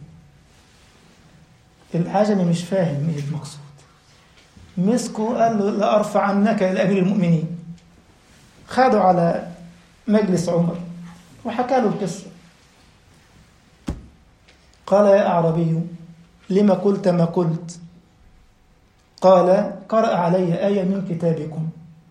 العجمي مش فاهم ايه المقصود مسكه قال له لأرفع عنك إلى أمير المؤمنين خدوا على مجلس عمر وحكى له القصة قال يا أعربي لما قلت ما قلت قال قرأ علي آية من كتابكم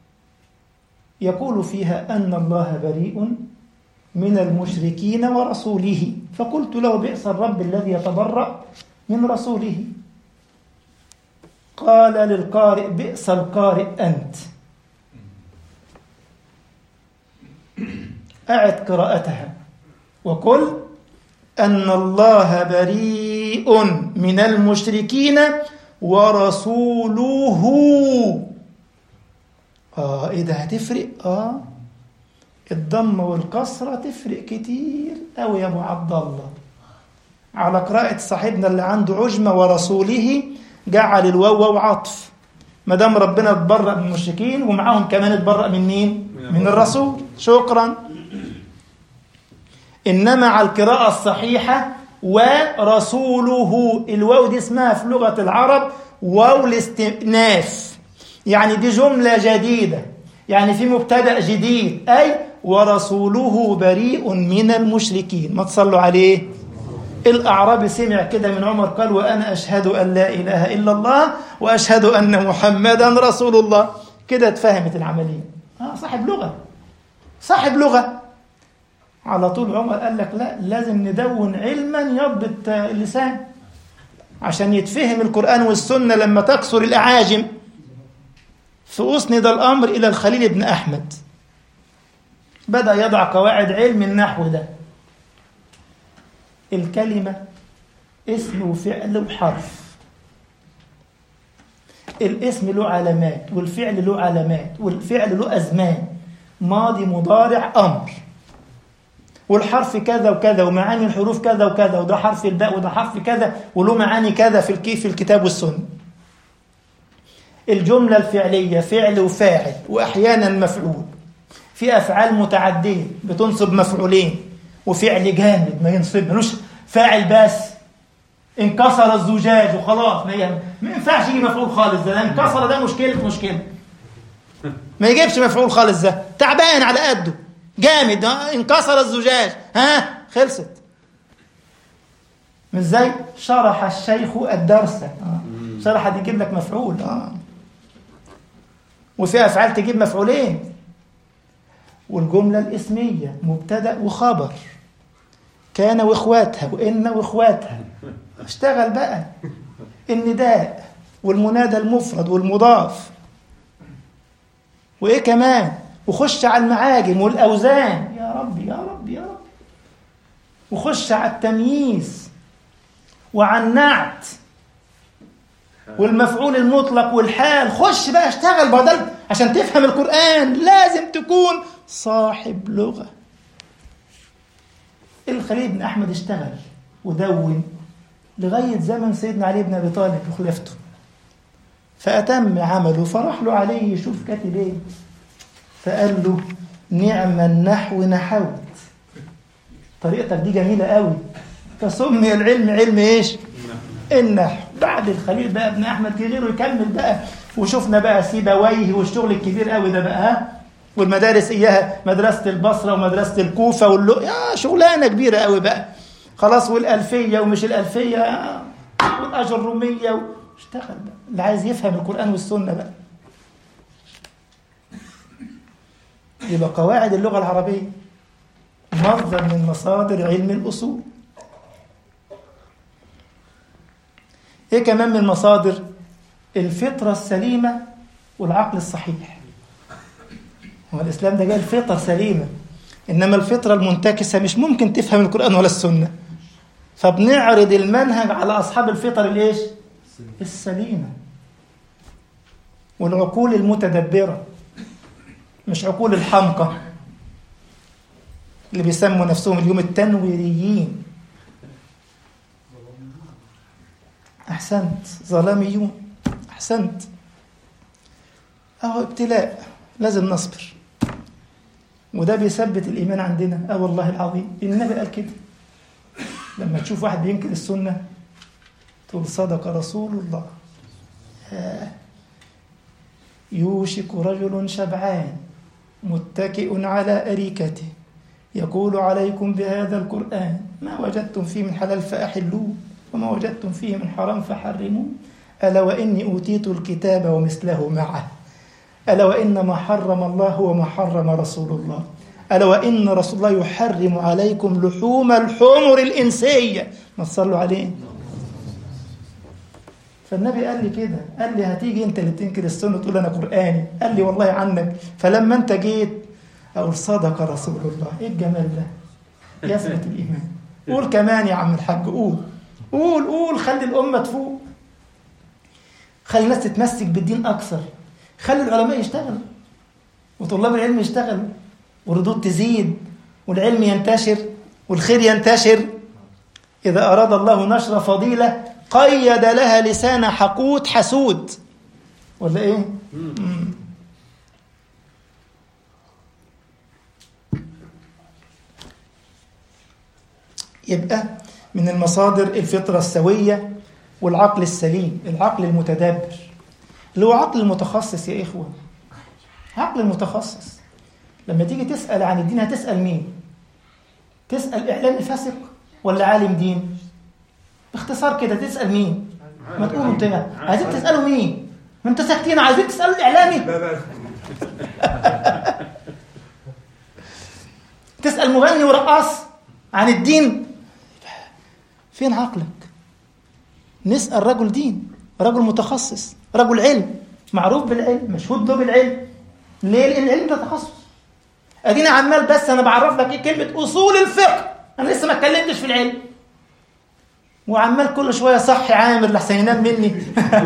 يقول فيها أن الله بريء من المشركين ورسوله فقلت له بئس الرب الذي يتبرأ من رسوله قال للقارئ بئس القارئ أنت أعد قراءتها وقل أن الله بريء من المشركين ورسوله آه إيه ده هتفرق؟ آه الضمة والكسرة تفرق كتير أوي يا أبو عبد الله على قراءة صاحبنا اللي عنده عجمة ورسوله جعل الواو واو عطف ما دام ربنا اتبرأ من المشركين ومعاهم كمان اتبرأ من مين؟ من الرسول شكرا إنما على القراءة الصحيحة ورسوله الواو دي اسمها في لغة العرب واو الاستئناف يعني دي جملة جديدة يعني في مبتدأ جديد أي ورسوله بريء من المشركين ما تصلوا عليه الأعرابي سمع كده من عمر قال وأنا أشهد أن لا إله إلا الله وأشهد أن محمدا رسول الله كده اتفهمت العملية آه صاحب لغة صاحب لغة على طول عمر قال لك لا لازم ندون علما يضبط اللسان عشان يتفهم القرآن والسنة لما تكسر الأعاجم فأسند الأمر إلى الخليل بن أحمد بدأ يضع قواعد علم النحو ده الكلمة اسم وفعل وحرف الاسم له علامات والفعل له علامات والفعل له أزمان ماضي مضارع أمر والحرف كذا وكذا ومعاني الحروف كذا وكذا وده حرف الباء وده حرف كذا وله معاني كذا في الكيف في الكتاب والسنة الجملة الفعلية فعل وفاعل وأحيانا مفعول في افعال متعديه بتنصب مفعولين وفعل جامد ما ينصب ملوش فاعل بس انكسر الزجاج وخلاص ما, ي- ما ينفعش يجي مفعول خالص ده انكسر ده مشكله مشكله ما يجيبش مفعول خالص ده تعبان على قده جامد ها؟ انكسر الزجاج ها خلصت مش زي شرح الشيخ الدرس آه. شرح دي يجيب لك مفعول اه وفي افعال تجيب مفعولين والجمله الاسميه مبتدا وخبر كان واخواتها وان واخواتها اشتغل بقى النداء والمنادى المفرد والمضاف وايه كمان وخش على المعاجم والاوزان يا ربي يا ربي يا ربي وخش على التمييز وعلى النعت والمفعول المطلق والحال خش بقى اشتغل بدل عشان تفهم القرآن لازم تكون صاحب لغة الخليل بن أحمد اشتغل ودون لغاية زمن سيدنا علي بن أبي طالب وخلافته فأتم عمله فراح له عليه يشوف كاتب ايه فقال له نعم النحو نحوت طريقتك دي جميلة قوي فسمي العلم علم ايش النحو بعد الخليل بقى ابن احمد جه غيره يكمل بقى وشفنا بقى سيبويه والشغل الكبير قوي ده بقى ها والمدارس اياها مدرسه البصره ومدرسه الكوفه واللو يا شغلانه كبيره قوي بقى خلاص والالفيه ومش الالفيه آه، والاجروميه و... اشتغل بقى اللي عايز يفهم القران والسنه بقى يبقى قواعد اللغه العربيه مصدر من مصادر علم الاصول ايه كمان من مصادر الفطرة السليمة والعقل الصحيح هو الإسلام ده جاي الفطرة سليمة إنما الفطرة المنتكسة مش ممكن تفهم القرآن ولا السنة فبنعرض المنهج على أصحاب الفطر الإيش؟ السليمة والعقول المتدبرة مش عقول الحمقى اللي بيسموا نفسهم اليوم التنويريين أحسنت ظلاميون أحسنت أهو ابتلاء لازم نصبر وده بيثبت الإيمان عندنا أه والله العظيم النبي قال كده لما تشوف واحد بينكر السنة تقول صدق رسول الله آه. يوشك رجل شبعان متكئ على أريكته يقول عليكم بهذا القرآن ما وجدتم فيه من حلال فأحلوه وما وجدتم فيه من حرام فحرموه ألا وإني أوتيت الكتاب ومثله معه ألا وإن ما حرم الله هو ما حرم رسول الله ألا وإن رسول الله يحرم عليكم لحوم الحمر الإنسية ما تصلوا عليه فالنبي قال لي كده قال لي هتيجي انت اللي بتنكر السنه تقول انا قراني قال لي والله عنك فلما انت جيت اقول صدق رسول الله ايه الجمال ده يثبت الايمان قول كمان يا عم الحاج قول قول قول خلي الامه تفوق خلي الناس تتمسك بالدين اكثر خلي العلماء يشتغلوا وطلاب العلم يشتغلوا والردود تزيد والعلم ينتشر والخير ينتشر إذا أراد الله نشر فضيلة قيد لها لسان حقود حسود ولا إيه؟ مم. يبقى من المصادر الفطرة السوية والعقل السليم العقل المتدبر اللي هو عقل المتخصص يا إخوة عقل المتخصص لما تيجي تسأل عن الدين هتسأل مين تسأل إعلامي فاسق ولا عالم دين باختصار كده تسأل مين ما تقولوا انت عايزين تسألوا مين ما انت ساكتين عايزين تسألوا الإعلامي تسأل مغني ورقاص عن الدين فين عقلك نسأل رجل دين رجل متخصص رجل علم معروف بالعلم مشهود له بالعلم ليه لان العلم ده تخصص ادينا عمال بس انا بعرف لك ايه كلمه اصول الفقه انا لسه ما اتكلمتش في العلم وعمال كل شويه صح عامر لحسن ينام مني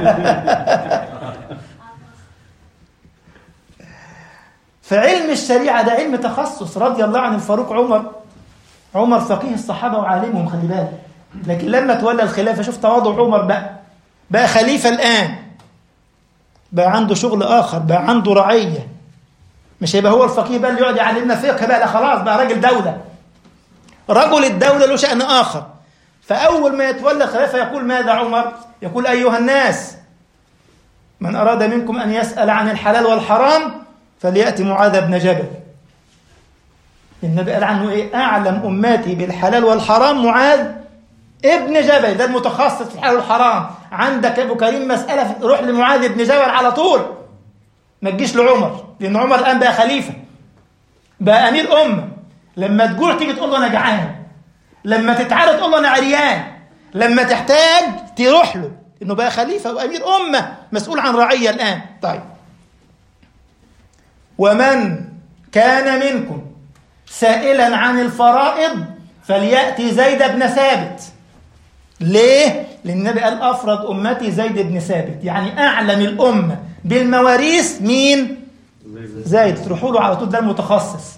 فعلم الشريعه ده علم تخصص رضي الله عن الفاروق عمر عمر فقيه الصحابه وعالمهم خلي بالك لكن لما تولى الخلافه شوف تواضع عمر بقى بقى خليفه الان بقى عنده شغل اخر بقى عنده رعيه مش هيبقى هو الفقيه بقى اللي يقعد يعلمنا فقه بقى لا خلاص بقى راجل دولة رجل الدولة له شأن آخر فأول ما يتولى الخلافة يقول ماذا عمر؟ يقول أيها الناس من أراد منكم أن يسأل عن الحلال والحرام فليأتي معاذ بن جبل النبي قال عنه إيه؟ أعلم أمتي بالحلال والحرام معاذ ابن جبل ده المتخصص في الحلال والحرام عندك يا أبو كريم مسألة روح لمعاذ بن جبل على طول ما تجيش لعمر لأن عمر الآن بقى خليفة بقى أمير أمة لما تجوع تيجي تقول له أنا جعان لما تتعرى تقول له أنا عريان لما تحتاج تروح له إنه بقى خليفة وأمير أمة مسؤول عن رعية الآن طيب ومن كان منكم سائلا عن الفرائض فليأتي زيد بن ثابت ليه؟ لأن النبي قال أفرض أمتي زيد بن ثابت يعني أعلم الأمة بالمواريث مين؟ زيد تروحوا له على طول ده المتخصص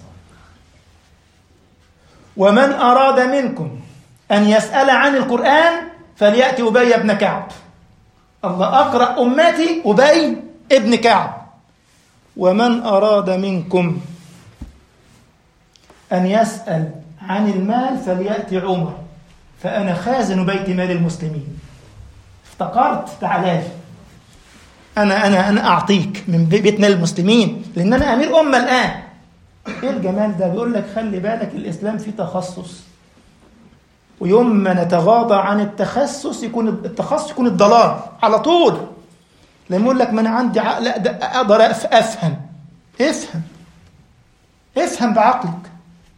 ومن أراد منكم أن يسأل عن القرآن فليأتي أبي بن كعب الله أقرأ أمتي أبي ابن كعب ومن أراد منكم أن يسأل عن المال فليأتي عمر فأنا خازن بيت مال المسلمين افتقرت تعالى أنا أنا أنا أعطيك من بيت مال المسلمين لأن أنا أمير أمة الآن إيه الجمال ده بيقول لك خلي بالك الإسلام فيه تخصص ويوم ما نتغاضى عن التخصص يكون التخصص يكون الضلال على طول لما يقول لك ما أنا عندي عقل أقدر أفهم افهم افهم بعقلك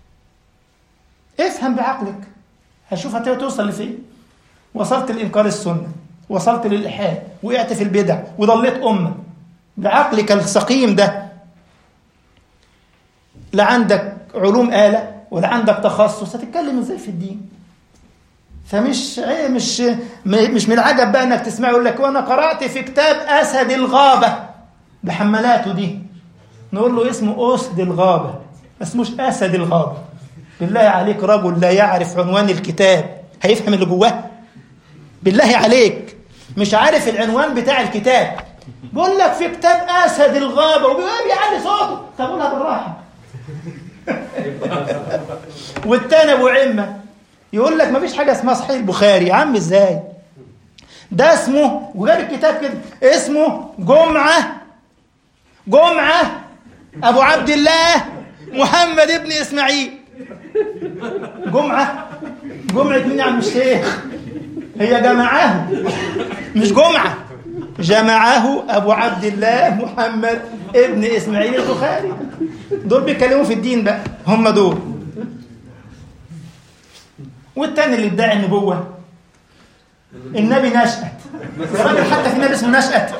افهم بعقلك هشوف هتوصل لفين وصلت لإنكار السنة وصلت للإلحاد وقعت في البدع وضليت أمة بعقلك السقيم ده لا عندك علوم آلة ولا عندك تخصص هتتكلم ازاي في الدين فمش مش مش من العجب بقى انك تسمع يقول لك وانا قرات في كتاب اسد الغابه بحملاته دي نقول له اسمه اسد الغابه ما اسموش اسد الغابه بالله عليك رجل لا يعرف عنوان الكتاب هيفهم اللي جواه بالله عليك مش عارف العنوان بتاع الكتاب بقول لك في كتاب اسد الغابه وبيعلي صوته طب قولها بالراحه والتاني ابو عمه يقول لك ما فيش حاجه اسمها صحيح البخاري يا عم ازاي ده اسمه وجاب الكتاب كده اسمه جمعه جمعه ابو عبد الله محمد ابن اسماعيل جمعه جمعه مين يا عم الشيخ هي جمعه مش جمعه جمعه ابو عبد الله محمد ابن اسماعيل البخاري دول بيتكلموا في الدين بقى هم دول والتاني اللي ادعي النبوة النبي نشأت الراجل حتى في نبي اسمه نشأت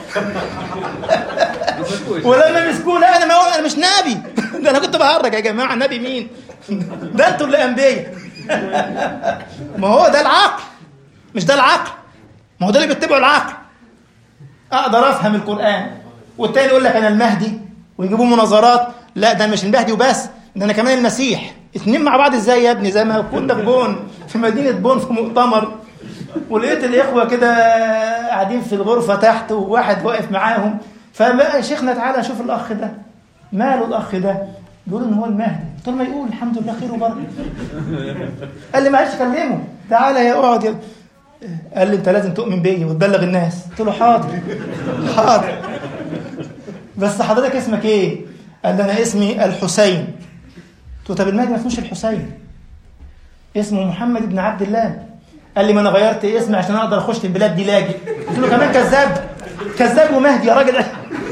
ولما مسكوه لا انا ما انا مش نبي ده انا كنت بهرج يا جماعه نبي مين؟ ده انتوا اللي انبياء ما هو ده العقل مش ده العقل ما هو ده اللي بيتبعوا العقل اقدر افهم القران والتاني يقول لك انا المهدي ويجيبوا مناظرات لا ده مش المهدي وبس ده انا كمان المسيح اتنين مع بعض ازاي يا ابني زي ما كنا في بون في مدينه بون في مؤتمر ولقيت الاخوه كده قاعدين في الغرفه تحت وواحد واقف معاهم فبقى شيخنا تعالى شوف الاخ ده ماله الاخ ده بيقول ان هو المهدي قلت له ما يقول الحمد لله خير وبركه قال لي معلش كلمه تعالى يا اقعد يا قال لي انت لازم تؤمن بيا وتبلغ الناس قلت له حاضر حاضر بس حضرتك اسمك ايه قال لي انا اسمي الحسين قلت له طب المهدي ما اسموش الحسين اسمه محمد بن عبد الله قال لي ما انا غيرت اسمي عشان اقدر اخش البلاد دي لاجئ قلت له كمان كذاب كذاب ومهدي يا راجل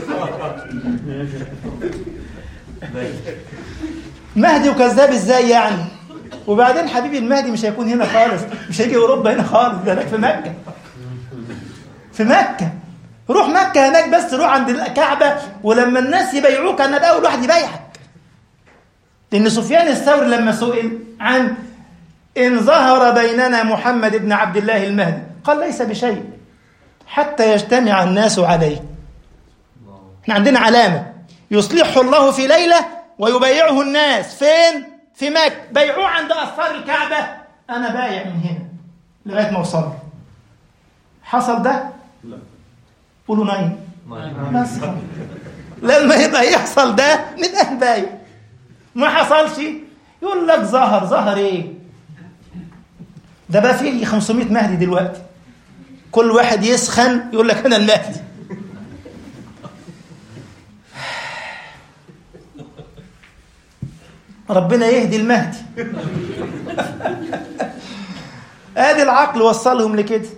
مهدي وكذاب ازاي يعني وبعدين حبيبي المهدي مش هيكون هنا خالص مش هيجي اوروبا هنا خالص ده هناك في مكه في مكه روح مكه هناك بس روح عند الكعبه ولما الناس يبايعوك انا بقى اول واحد يبايعك لان سفيان الثوري لما سئل عن ان ظهر بيننا محمد بن عبد الله المهدي قال ليس بشيء حتى يجتمع الناس عليه احنا عندنا علامه يصلحه الله في ليله ويبايعه الناس فين في مكة بيعوه عند أسفار الكعبة أنا بايع من هنا لغاية ما أوصل حصل ده؟ لا قولوا نايم نعم. بس خلاص. لما يبقى يحصل ده نبقى نبايع ما حصلش يقول لك ظهر ظهر ايه ده بقى فيه 500 مهدي دلوقتي كل واحد يسخن يقول لك انا المهدي ربنا يهدي المهدي ادي العقل وصلهم لكده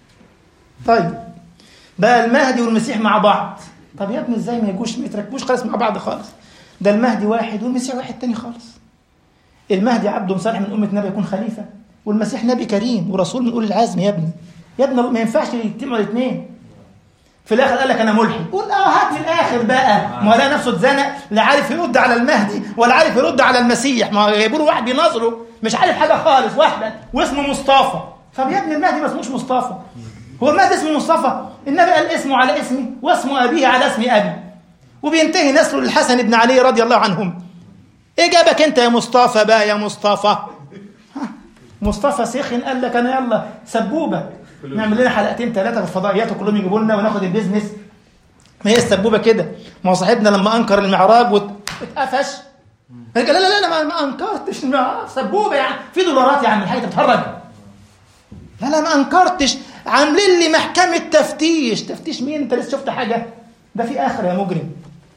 طيب بقى المهدي والمسيح مع بعض طب يا ابني ازاي ما يجوش ما يتركبوش خالص مع بعض خالص ده المهدي واحد والمسيح واحد تاني خالص المهدي عبد صالح من أمة نبي يكون خليفة والمسيح نبي كريم ورسول من أولي العزم يا ابني يا ابني ما ينفعش يجتمعوا الاثنين في الاخر قال لك انا ملحد قول اه هات في الاخر بقى ما هو لقى نفسه اتزنق لا عارف يرد على المهدي ولا عارف يرد على المسيح ما هو جايبوا له واحد بيناظره مش عارف حاجه خالص واحده واسمه مصطفى طب يا ابني المهدي ما اسموش مصطفى هو المهدي اسمه مصطفى النبي قال اسمه على اسمي واسم ابيه على اسم ابي وبينتهي نسله للحسن بن علي رضي الله عنهم ايه جابك انت يا مصطفى بقى يا مصطفى ها، مصطفى سخن قال لك انا يلا سبوبه نعمل لنا حلقتين ثلاثه في الفضائيات وكلهم يجيبوا لنا وناخد البيزنس ما هي السبوبه كده ما هو صاحبنا لما انكر المعراج واتقفش قال لا لا لا انا ما- ما انكرتش المعراج سبوبه يعني في دولارات يا عم الحاج انت بتهرج لا لا ما انكرتش عاملين لي محكمه تفتيش تفتيش مين انت لسه شفت حاجه ده في اخره يا مجرم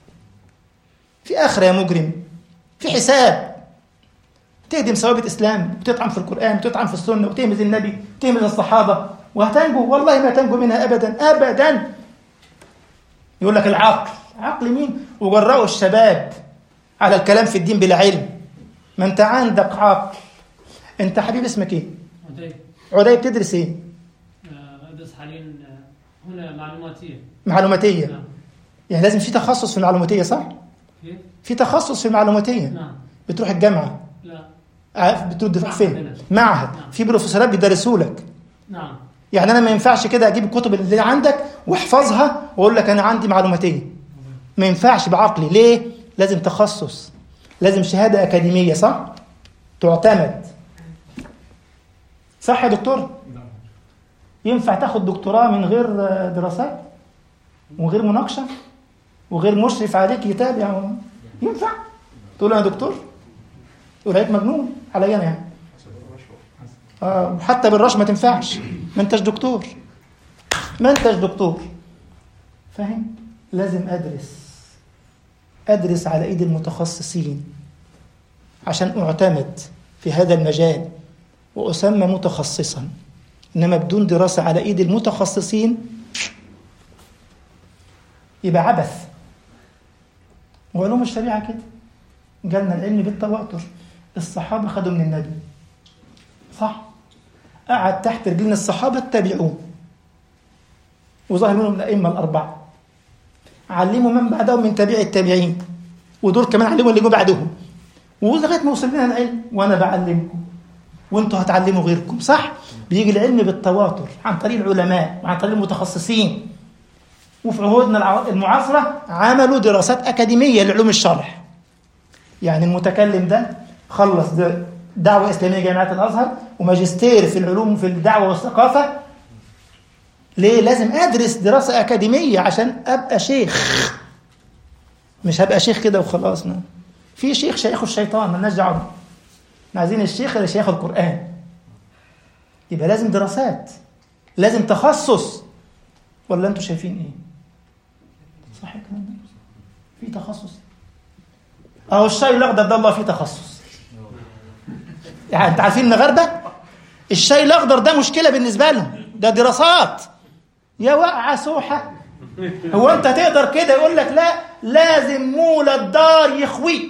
في اخره يا مجرم في حساب تهدم ثوابت اسلام وتطعن في القران وتطعن في السنه وتهمز النبي وتهمز الصحابه وهتنجو والله ما تنجو منها ابدا ابدا يقول لك العقل عقل مين وجرأوا الشباب على الكلام في الدين بلا علم ما انت عندك عقل انت حبيب اسمك ايه طيب عدي بتدرس ايه آه، أدرس حاليا آه، هنا معلوماتية معلوماتيه نعم يعني لازم في تخصص في المعلوماتيه صح كيف؟ في تخصص في المعلوماتيه نعم بتروح الجامعه لا عارف بتروح معهد فين هنا. معهد نعم. في بروفيسورات بيدرسوا لك نعم يعني انا ما ينفعش كده اجيب الكتب اللي عندك واحفظها واقول لك انا عندي معلوماتيه ما ينفعش بعقلي ليه لازم تخصص لازم شهاده اكاديميه صح تعتمد صح يا دكتور ينفع تاخد دكتوراه من غير آه، دراسات وغير مناقشه وغير مشرف عليك يتابع ينفع تقول له انا دكتور يقول عليك مجنون عليا انا يعني آه وحتى بالرش ما تنفعش ما انتش دكتور ما انتش دكتور فاهم لازم ادرس ادرس على ايد المتخصصين عشان اعتمد في هذا المجال واسمى متخصصا انما بدون دراسه على ايد المتخصصين يبقى عبث وعلوم الشريعه كده جالنا العلم بالتواتر الصحابه خدوا من النبي صح قعد تحت رجلين الصحابه اتبعوه وظهر منهم الائمه الاربعه علموا من بعدهم من تابع التابعين ودول كمان علموا اللي جوا بعدهم ولغايه ما وصل لنا العلم وانا بعلمكم وانتوا هتعلموا غيركم صح بيجي العلم بالتواتر عن طريق العلماء وعن طريق المتخصصين وفي عهودنا الع- المعاصره عملوا دراسات اكاديميه لعلوم الشرع يعني المتكلم ده خلص ده دعوه اسلاميه جامعه الازهر وماجستير في العلوم في الدعوه والثقافه ليه لازم ادرس دراسه اكاديميه عشان ابقى شيخ مش هبقى شيخ كده وخلاص لا. في شيخ شيخ الشيطان مالناش دعوه بيه. احنا عايزين الشيخ اللي شيخ القران يبقى لازم دراسات لازم تخصص ولا انتوا شايفين ايه صح الكلام ده في تخصص اهو الشاي الاخضر ده الله فيه تخصص يعني انت عارفين المغاربه الشاي الاخضر ده مشكله بالنسبه لهم ده دراسات يا وقع سوحه هو انت تقدر كده يقول لك لا لازم مولى الدار يخوي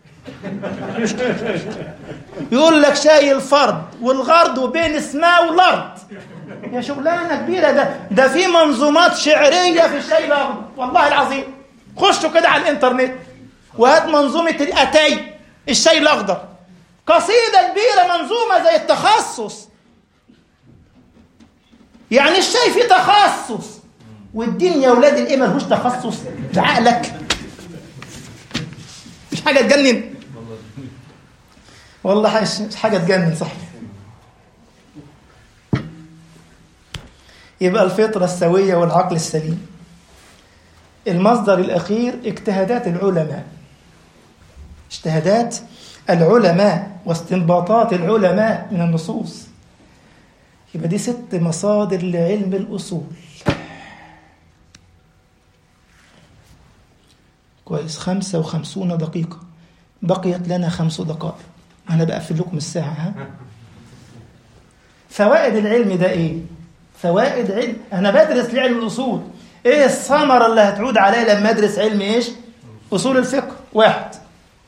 يقول لك شاي الفرد والغرد وبين السماء والارض يا شغلانه كبيره ده ده في منظومات شعريه في الشاي الاخضر والله العظيم خشوا كده على الانترنت وهات منظومه الاتاي الشاي الاخضر قصيده كبيره منظومه زي التخصص يعني الشاي فيه تخصص والدين يا ولاد الايه ملهوش تخصص بعقلك مش حاجه تجنن والله حاجة- حاجه تجنن صح يبقى الفطره السويه والعقل السليم المصدر الأخير اجتهادات العلماء اجتهادات العلماء واستنباطات العلماء من النصوص يبقى دي ست مصادر لعلم الأصول كويس خمسة وخمسون دقيقة بقيت لنا خمس دقائق أنا بقفل لكم الساعة ها فوائد العلم ده إيه؟ فوائد علم أنا بدرس لعلم الأصول إيه الثمرة اللي هتعود عليا لما أدرس علم إيش؟ أصول الفقه واحد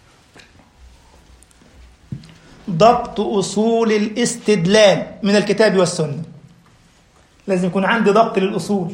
ضبط أصول الاستدلال من الكتاب والسنة لازم يكون عندي ضبط للأصول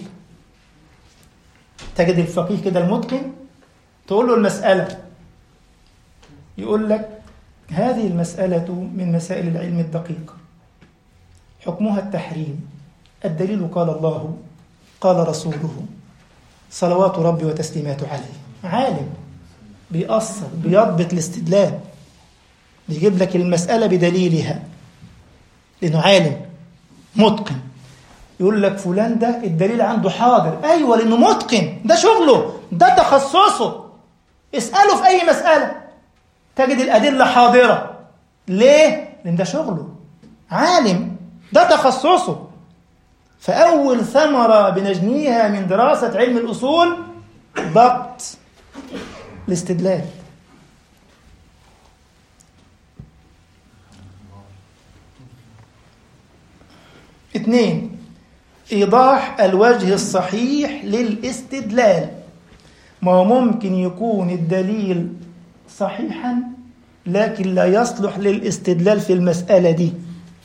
تجد الفقيه كده المتقن تقول له المسألة يقول لك هذه المسألة من مسائل العلم الدقيق حكمها التحريم الدليل قال الله قال رسوله صلوات ربي وتسليماته عليه عالم بيأثر بيضبط الاستدلال بيجيب لك المسألة بدليلها لأنه عالم متقن يقول لك فلان ده الدليل عنده حاضر أيوة لأنه متقن ده شغله ده تخصصه اسأله في أي مسألة تجد الأدلة حاضرة ليه؟ لأن ده شغله عالم ده تخصصه فأول ثمرة بنجنيها من دراسة علم الأصول ضبط الاستدلال اثنين إيضاح الوجه الصحيح للاستدلال ما هو ممكن يكون الدليل صحيحا لكن لا يصلح للاستدلال في المسألة دي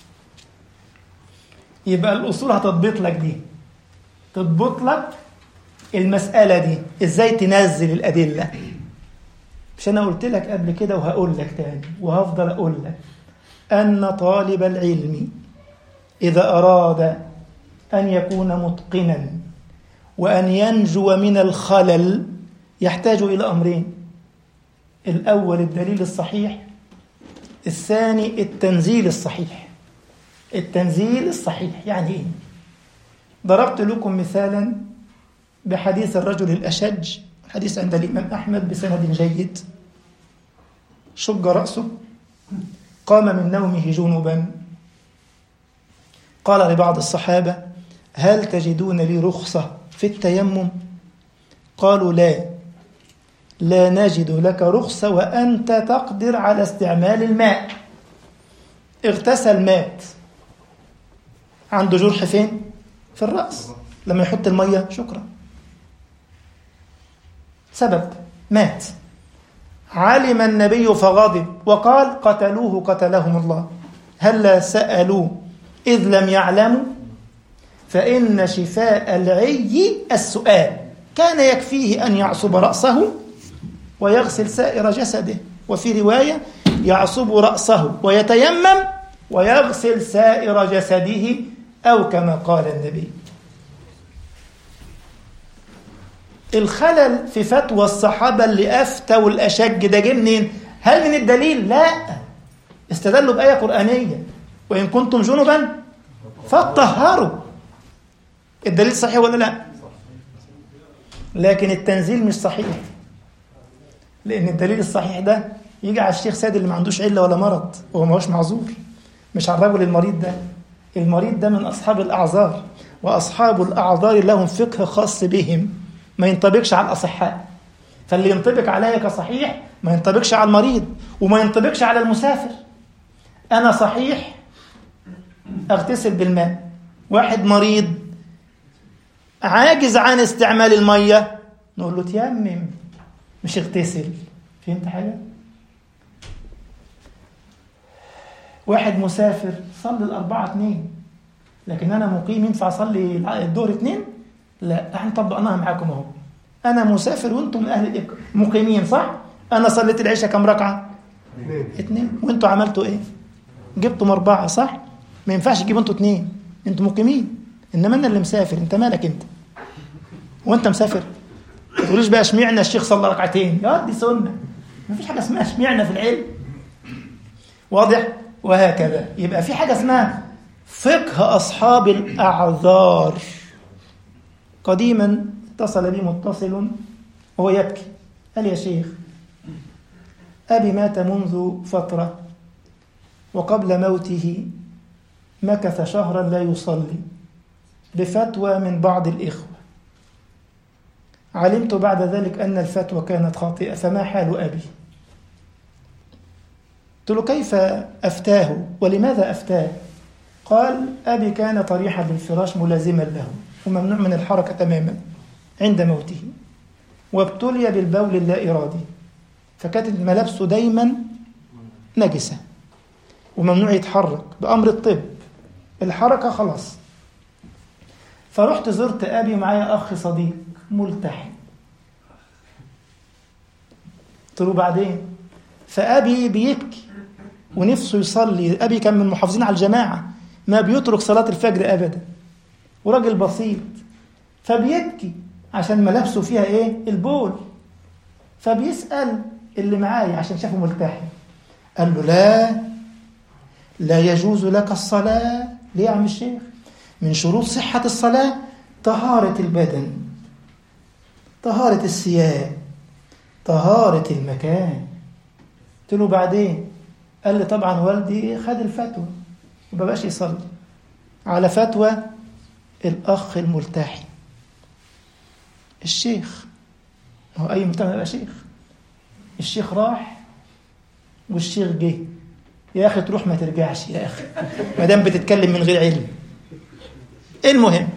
يبقى الأصول هتضبط لك دي تضبط لك المسألة دي إزاي تنزل الأدلة مش أنا قلت لك قبل كده وهقول لك تاني وهفضل أقول لك أن طالب العلم إذا أراد أن يكون متقنا وأن ينجو من الخلل يحتاج إلى أمرين الأول الدليل الصحيح الثاني التنزيل الصحيح التنزيل الصحيح يعني إيه؟ ضربت لكم مثالا بحديث الرجل الأشج حديث عند الإمام أحمد بسند جيد شج رأسه قام من نومه جنبا قال لبعض الصحابة هل تجدون لي رخصة في التيمم قالوا لا لا نجد لك رخصة وأنت تقدر على استعمال الماء اغتسل مات عنده جرح فين؟ في الرأس لما يحط المية شكرا سبب مات علم النبي فغضب وقال قتلوه قتلهم الله هلا سألوا إذ لم يعلموا فإن شفاء العي السؤال كان يكفيه أن يعصب رأسه ويغسل سائر جسده وفي رواية يعصب رأسه ويتيمم ويغسل سائر جسده أو كما قال النبي الخلل في فتوى الصحابة اللي أفتوا الأشج ده جه منين؟ هل من الدليل؟ لا استدلوا بآية قرآنية وإن كنتم جنبا فطهروا الدليل صحيح ولا لا؟ لكن التنزيل مش صحيح لأن الدليل الصحيح ده يجي على الشيخ سيد اللي ما عندوش علة ولا مرض وهو ما هوش معذور مش على الرجل المريض ده المريض ده من أصحاب الأعذار وأصحاب الأعذار لهم فقه خاص بهم ما ينطبقش على الأصحاء فاللي ينطبق عليا كصحيح ما ينطبقش على المريض وما ينطبقش على المسافر أنا صحيح أغتسل بالماء واحد مريض عاجز عن استعمال المية نقول له تيمم مش اغتسل فهمت حاجة؟ واحد مسافر صلي الأربعة اتنين لكن أنا مقيم ينفع أصلي الظهر اتنين؟ لا احنا طبقناها معاكم اهو أنا مسافر وأنتم أهل الإك... مقيمين صح؟ أنا صليت العشاء كم ركعة؟ اتنين وأنتوا عملتوا إيه؟ جبتم أربعة صح؟ ما ينفعش تجيبوا أنتوا اتنين أنتوا مقيمين إنما أنا اللي مسافر أنت مالك أنت؟ وأنت مسافر؟ ما تقوليش بقى اشمعنى الشيخ صلى ركعتين يا دي سنة ما فيش حاجة اسمها اشمعنى في العلم واضح وهكذا يبقى في حاجة اسمها فقه أصحاب الأعذار قديما اتصل بي متصل وهو يبكي قال يا شيخ أبي مات منذ فترة وقبل موته مكث شهرا لا يصلي بفتوى من بعض الإخوة علمت بعد ذلك أن الفتوى كانت خاطئة فما حال أبي قلت له كيف أفتاه ولماذا أفتاه قال أبي كان طريحا بالفراش ملازما له وممنوع من الحركة تماما عند موته وابتلي بالبول اللا إرادي فكانت ملابسه دايما نجسة وممنوع يتحرك بأمر الطب الحركة خلاص فرحت زرت أبي معايا أخ صديق ملتحي قلت له بعدين فأبي بيبكي ونفسه يصلي أبي كان من المحافظين على الجماعة ما بيترك صلاة الفجر أبدا وراجل بسيط فبيبكي عشان ملابسه فيها إيه البول فبيسأل اللي معايا عشان شافه ملتحي قال له لا لا يجوز لك الصلاة ليه يا عم الشيخ من شروط صحة الصلاة طهارة البدن طهارة الثياب طهارة المكان قلت له بعدين قال لي طبعا والدي خد الفتوى وما بقاش يصلي على فتوى الأخ الملتحي الشيخ هو أي ملتحي يبقى شيخ الشيخ راح والشيخ جه يا أخي تروح ما ترجعش يا أخي ما دام بتتكلم من غير علم المهم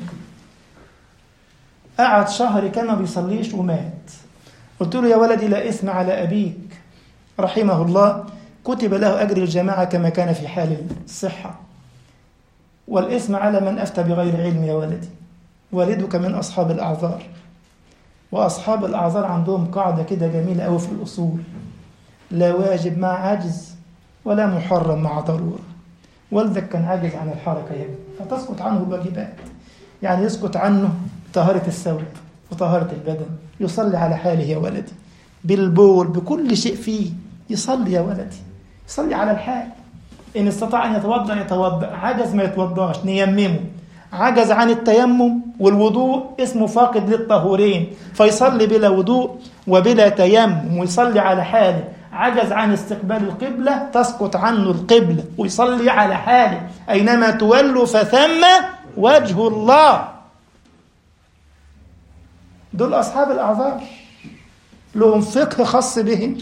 قعد شهر كان ما بيصليش ومات قلت له يا ولدي لا إثم على أبيك رحمه الله كتب له أجر الجماعة كما كان في حال الصحة والإثم على من أفتى بغير علم يا ولدي والدك من أصحاب الأعذار وأصحاب الأعذار عندهم قاعدة كده جميلة أوي في الأصول لا واجب مع عجز ولا محرم مع ضرورة والدك كان عاجز عن الحركة يعني فتسقط عنه الواجبات يعني يسقط عنه طهارة الثوب وطهارة البدن يصلي على حاله يا ولدي بالبول بكل شيء فيه يصلي يا ولدي يصلي على الحال إن استطاع أن يتوضأ يتوضأ عجز ما يتوضاش نيممه عجز عن التيمم والوضوء اسمه فاقد للطهورين فيصلي بلا وضوء وبلا تيمم ويصلي على حاله عجز عن استقبال القبلة تسقط عنه القبلة ويصلي على حاله أينما تولوا فثم وجه الله دول أصحاب الأعذار لهم فقه خاص بهم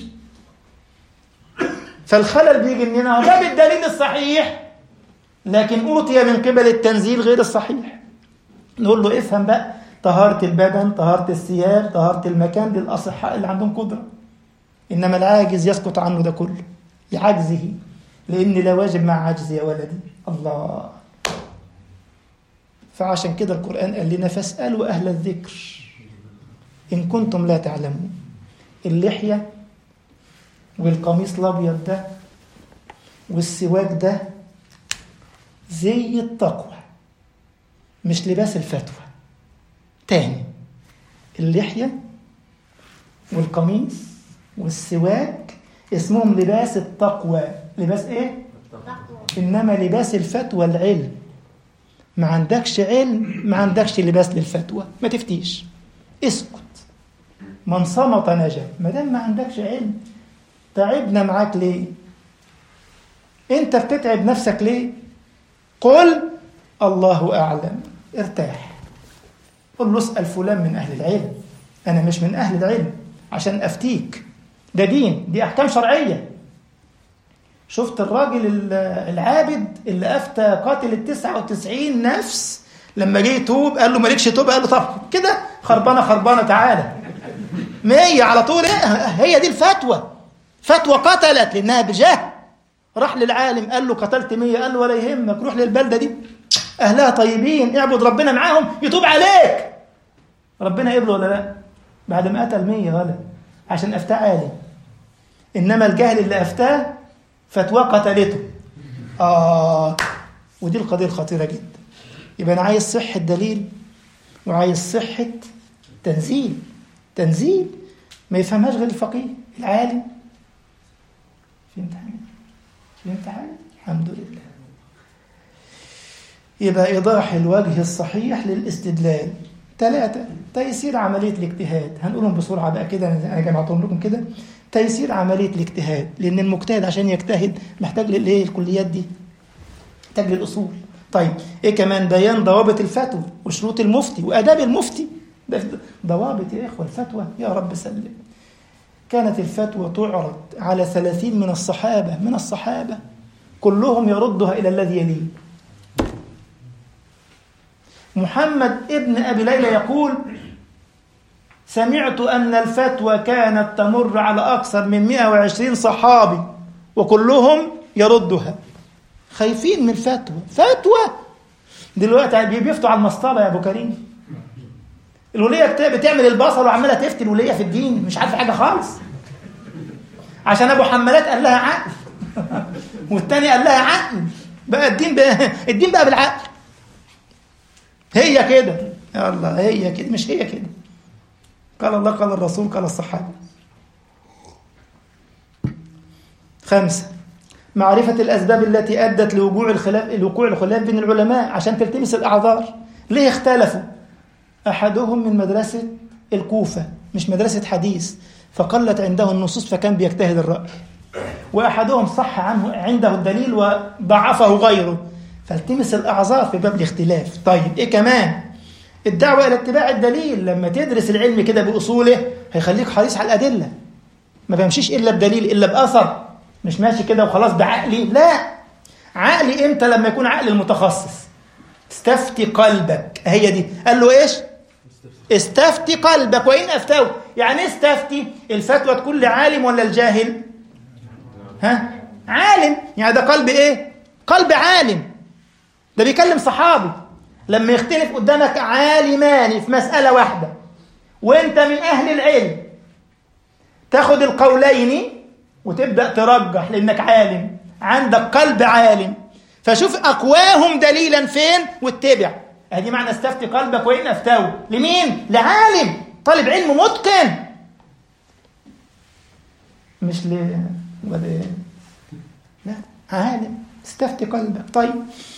فالخلل بيجي مننا ده بالدليل الصحيح لكن أوتي من قبل التنزيل غير الصحيح نقول له افهم بقى طهارة البدن طهارة الثياب طهارة المكان للأصحاء اللي عندهم قدرة إنما العاجز يسقط عنه ده كله لعجزه لأن لا واجب مع عجز يا ولدي الله فعشان كده القرآن قال لنا فاسألوا أهل الذكر إن كنتم لا تعلمون اللحية والقميص الأبيض ده والسواك ده زي التقوى مش لباس الفتوى تاني اللحية والقميص والسواك اسمهم لباس التقوى لباس ايه؟ انما لباس الفتوى العلم ما عندكش علم ما عندكش لباس للفتوى ما تفتيش اسكت من صمت نجا ما دام ما عندكش علم تعبنا معاك ليه انت بتتعب نفسك ليه قل الله اعلم ارتاح قل له اسال فلان من اهل العلم انا مش من اهل العلم عشان افتيك ده دين دي احكام شرعيه شفت الراجل العابد اللي افتى قاتل التسعة وتسعين نفس لما جه يتوب قال له مالكش توب قال له طب كده خربانه خربانه تعالى مية على طول ايه هي دي الفتوى فتوى قتلت لانها بجهل راح للعالم قال له قتلت مية قال له ولا يهمك روح للبلده دي اهلها طيبين اعبد ربنا معاهم يتوب عليك ربنا يقبله ولا لا بعد ما قتل مية غلط عشان افتاه عالم انما الجهل اللي افتاه فتوى قتلته اه ودي القضيه الخطيره جدا يبقى انا عايز صحه دليل وعايز صحه تنزيل تنزيل ما يفهمهاش غير الفقيه العالم فهمت حاجه فهمت حاجه الحمد لله يبقى ايضاح الوجه الصحيح للاستدلال ثلاثة تيسير عملية الاجتهاد هنقولهم بسرعة بقى كده أنا جمعتهم لكم كده تيسير عملية الاجتهاد لأن المجتهد عشان يجتهد محتاج لإيه الكليات دي محتاج للأصول طيب إيه كمان بيان ضوابط الفتوى وشروط المفتي وآداب المفتي ده ضوابط يا إخوة الفتوى يا رب سلم كانت الفتوى تعرض على ثلاثين من الصحابة من الصحابة كلهم يردها إلى الذي يليه محمد ابن أبي ليلى يقول سمعت أن الفتوى كانت تمر على أكثر من 120 صحابي وكلهم يردها خايفين من الفتوى فتوى دلوقتي بيفتوا على المسطرة يا أبو كريم الولية بتعمل البصل وعمالة تفتي الولية في الدين مش عارفة حاجة خالص عشان أبو حمالات قال لها عقل والتاني قال لها عقل بقى الدين بقى الدين بقى بالعقل هي كده يا الله هي كده مش هي كده قال الله قال الرسول قال الصحابة خمسة معرفة الأسباب التي أدت لوقوع الخلاف لوقوع الخلاف بين العلماء عشان تلتمس الأعذار ليه اختلفوا أحدهم من مدرسة الكوفة مش مدرسة حديث فقلت عنده النصوص فكان بيجتهد الرأي وأحدهم صح عنه عنده الدليل وضعفه غيره فالتمس الأعذار في باب الاختلاف طيب إيه كمان الدعوة إلى اتباع الدليل لما تدرس العلم كده بأصوله هيخليك حريص على الأدلة ما بمشيش إلا بدليل إلا بأثر مش ماشي كده وخلاص بعقلي لا عقلي إمتى لما يكون عقل المتخصص استفتي قلبك هي دي قال له إيش استفتي قلبك وإن أفتوا يعني استفتي الفتوى تكون لعالم ولا الجاهل ها عالم يعني ده قلب إيه قلب عالم ده بيكلم صحابي لما يختلف قدامك عالمان في مسألة واحدة وانت من أهل العلم تاخد القولين وتبدأ ترجح لأنك عالم عندك قلب عالم فشوف أقواهم دليلا فين واتبع ادي معنى استفتي قلبك وإن أفتوا لمين؟ لعالم طالب علم متقن مش ل ولا لا عالم استفتي قلبك طيب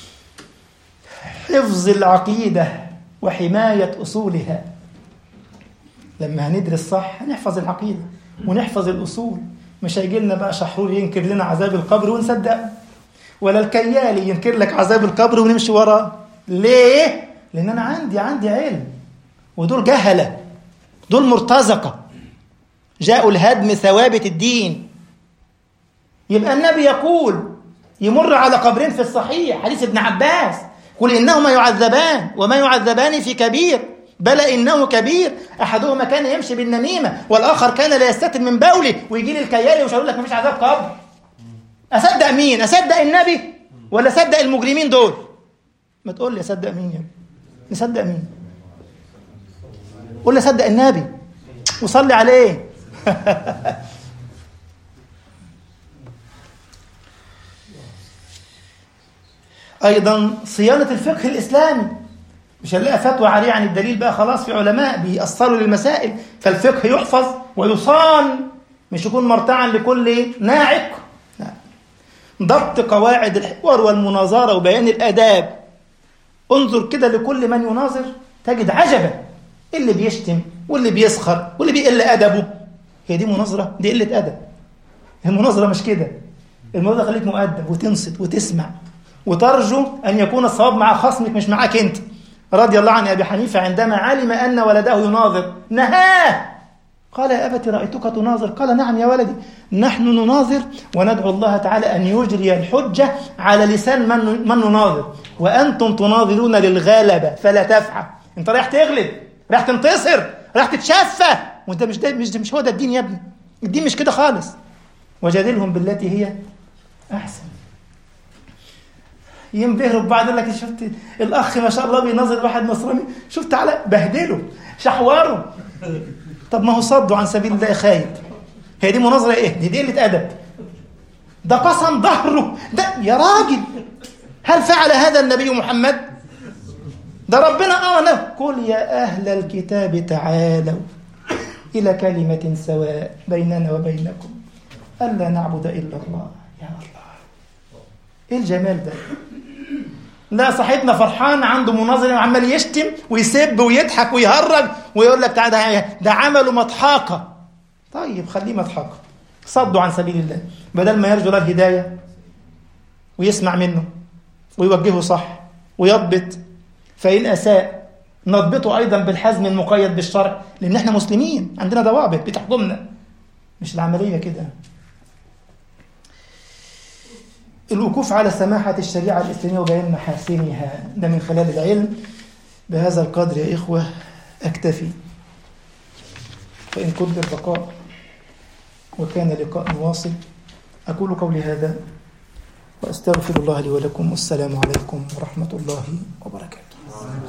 حفظ العقيدة وحماية أصولها لما هندرس صح هنحفظ العقيدة ونحفظ الأصول مش هيجي لنا بقى شحرور ينكر لنا عذاب القبر ونصدقه ولا الكيالي ينكر لك عذاب القبر ونمشي وراه ليه؟ لأن أنا عندي عندي علم ودول جهلة دول مرتزقة جاءوا الهدم ثوابت الدين يبقى النبي يقول يمر على قبرين في الصحيح حديث ابن عباس قل إنهما يعذبان وما يعذبان في كبير بلى إنه كبير أحدهما كان يمشي بالنميمة والآخر كان لا يستتر من بوله ويجي لي الكيالي ومش هقول لك مفيش عذاب قبر أصدق مين؟ أصدق النبي ولا أصدق المجرمين دول؟ ما تقول لي أصدق مين يعني؟ نصدق مين؟ قول لي أصدق النبي وصلي عليه أيضا صيانة الفقه الإسلامي مش هنلاقي فتوى عارية عن الدليل بقى خلاص في علماء بيأصلوا للمسائل فالفقه يحفظ ويصان مش يكون مرتعا لكل ناعق لا. ضبط قواعد الحوار والمناظرة وبيان الآداب انظر كده لكل من يناظر تجد عجبا اللي بيشتم واللي بيسخر واللي بيقل أدبه هي دي مناظرة دي قلة أدب المناظرة مش كده المناظرة خليك مؤدب وتنصت وتسمع وترجو أن يكون الصواب مع خصمك مش معاك أنت رضي الله عن أبي حنيفة عندما علم أن ولده يناظر نهاه قال يا أبت رأيتك تناظر قال نعم يا ولدي نحن نناظر وندعو الله تعالى أن يجري الحجة على لسان من, من نناظر وأنتم تناظرون للغلبة فلا تفعل أنت رايح تغلب رايح تنتصر رايح تتشفى وأنت مش ده مش, مش هو ده الدين يا ابني الدين مش كده خالص وجادلهم بالتي هي أحسن ينبهروا ببعض يقول لك شفت الاخ ما شاء الله بيناظر واحد نصراني شوف تعالى بهدله شحوره طب ما هو صدوا عن سبيل الله خايب هي دي مناظره ايه دي, دي قله ادب ده قسم ظهره ده يا راجل هل فعل هذا النبي محمد ده ربنا امر قل يا اهل الكتاب تعالوا الى كلمه سواء بيننا وبينكم الا نعبد الا الله يا الله ايه الجمال ده لا صاحبنا فرحان عنده مناظرة وعمال يشتم ويسب ويضحك ويهرج ويقول لك تعالى ده, ده عمله مضحكة طيب خليه مضحكة صدوا عن سبيل الله بدل ما يرجو له الهداية ويسمع منه ويوجهه صح ويضبط فإن أساء نضبطه أيضا بالحزم المقيد بالشرع لأن احنا مسلمين عندنا ضوابط بتحكمنا مش العملية كده الوقوف على سماحة الشريعة الإسلامية وبيان محاسنها ده من خلال العلم بهذا القدر يا إخوة أكتفي فإن كنت البقاء وكان لقاء واصل أقول قولي هذا وأستغفر الله لي ولكم والسلام عليكم ورحمة الله وبركاته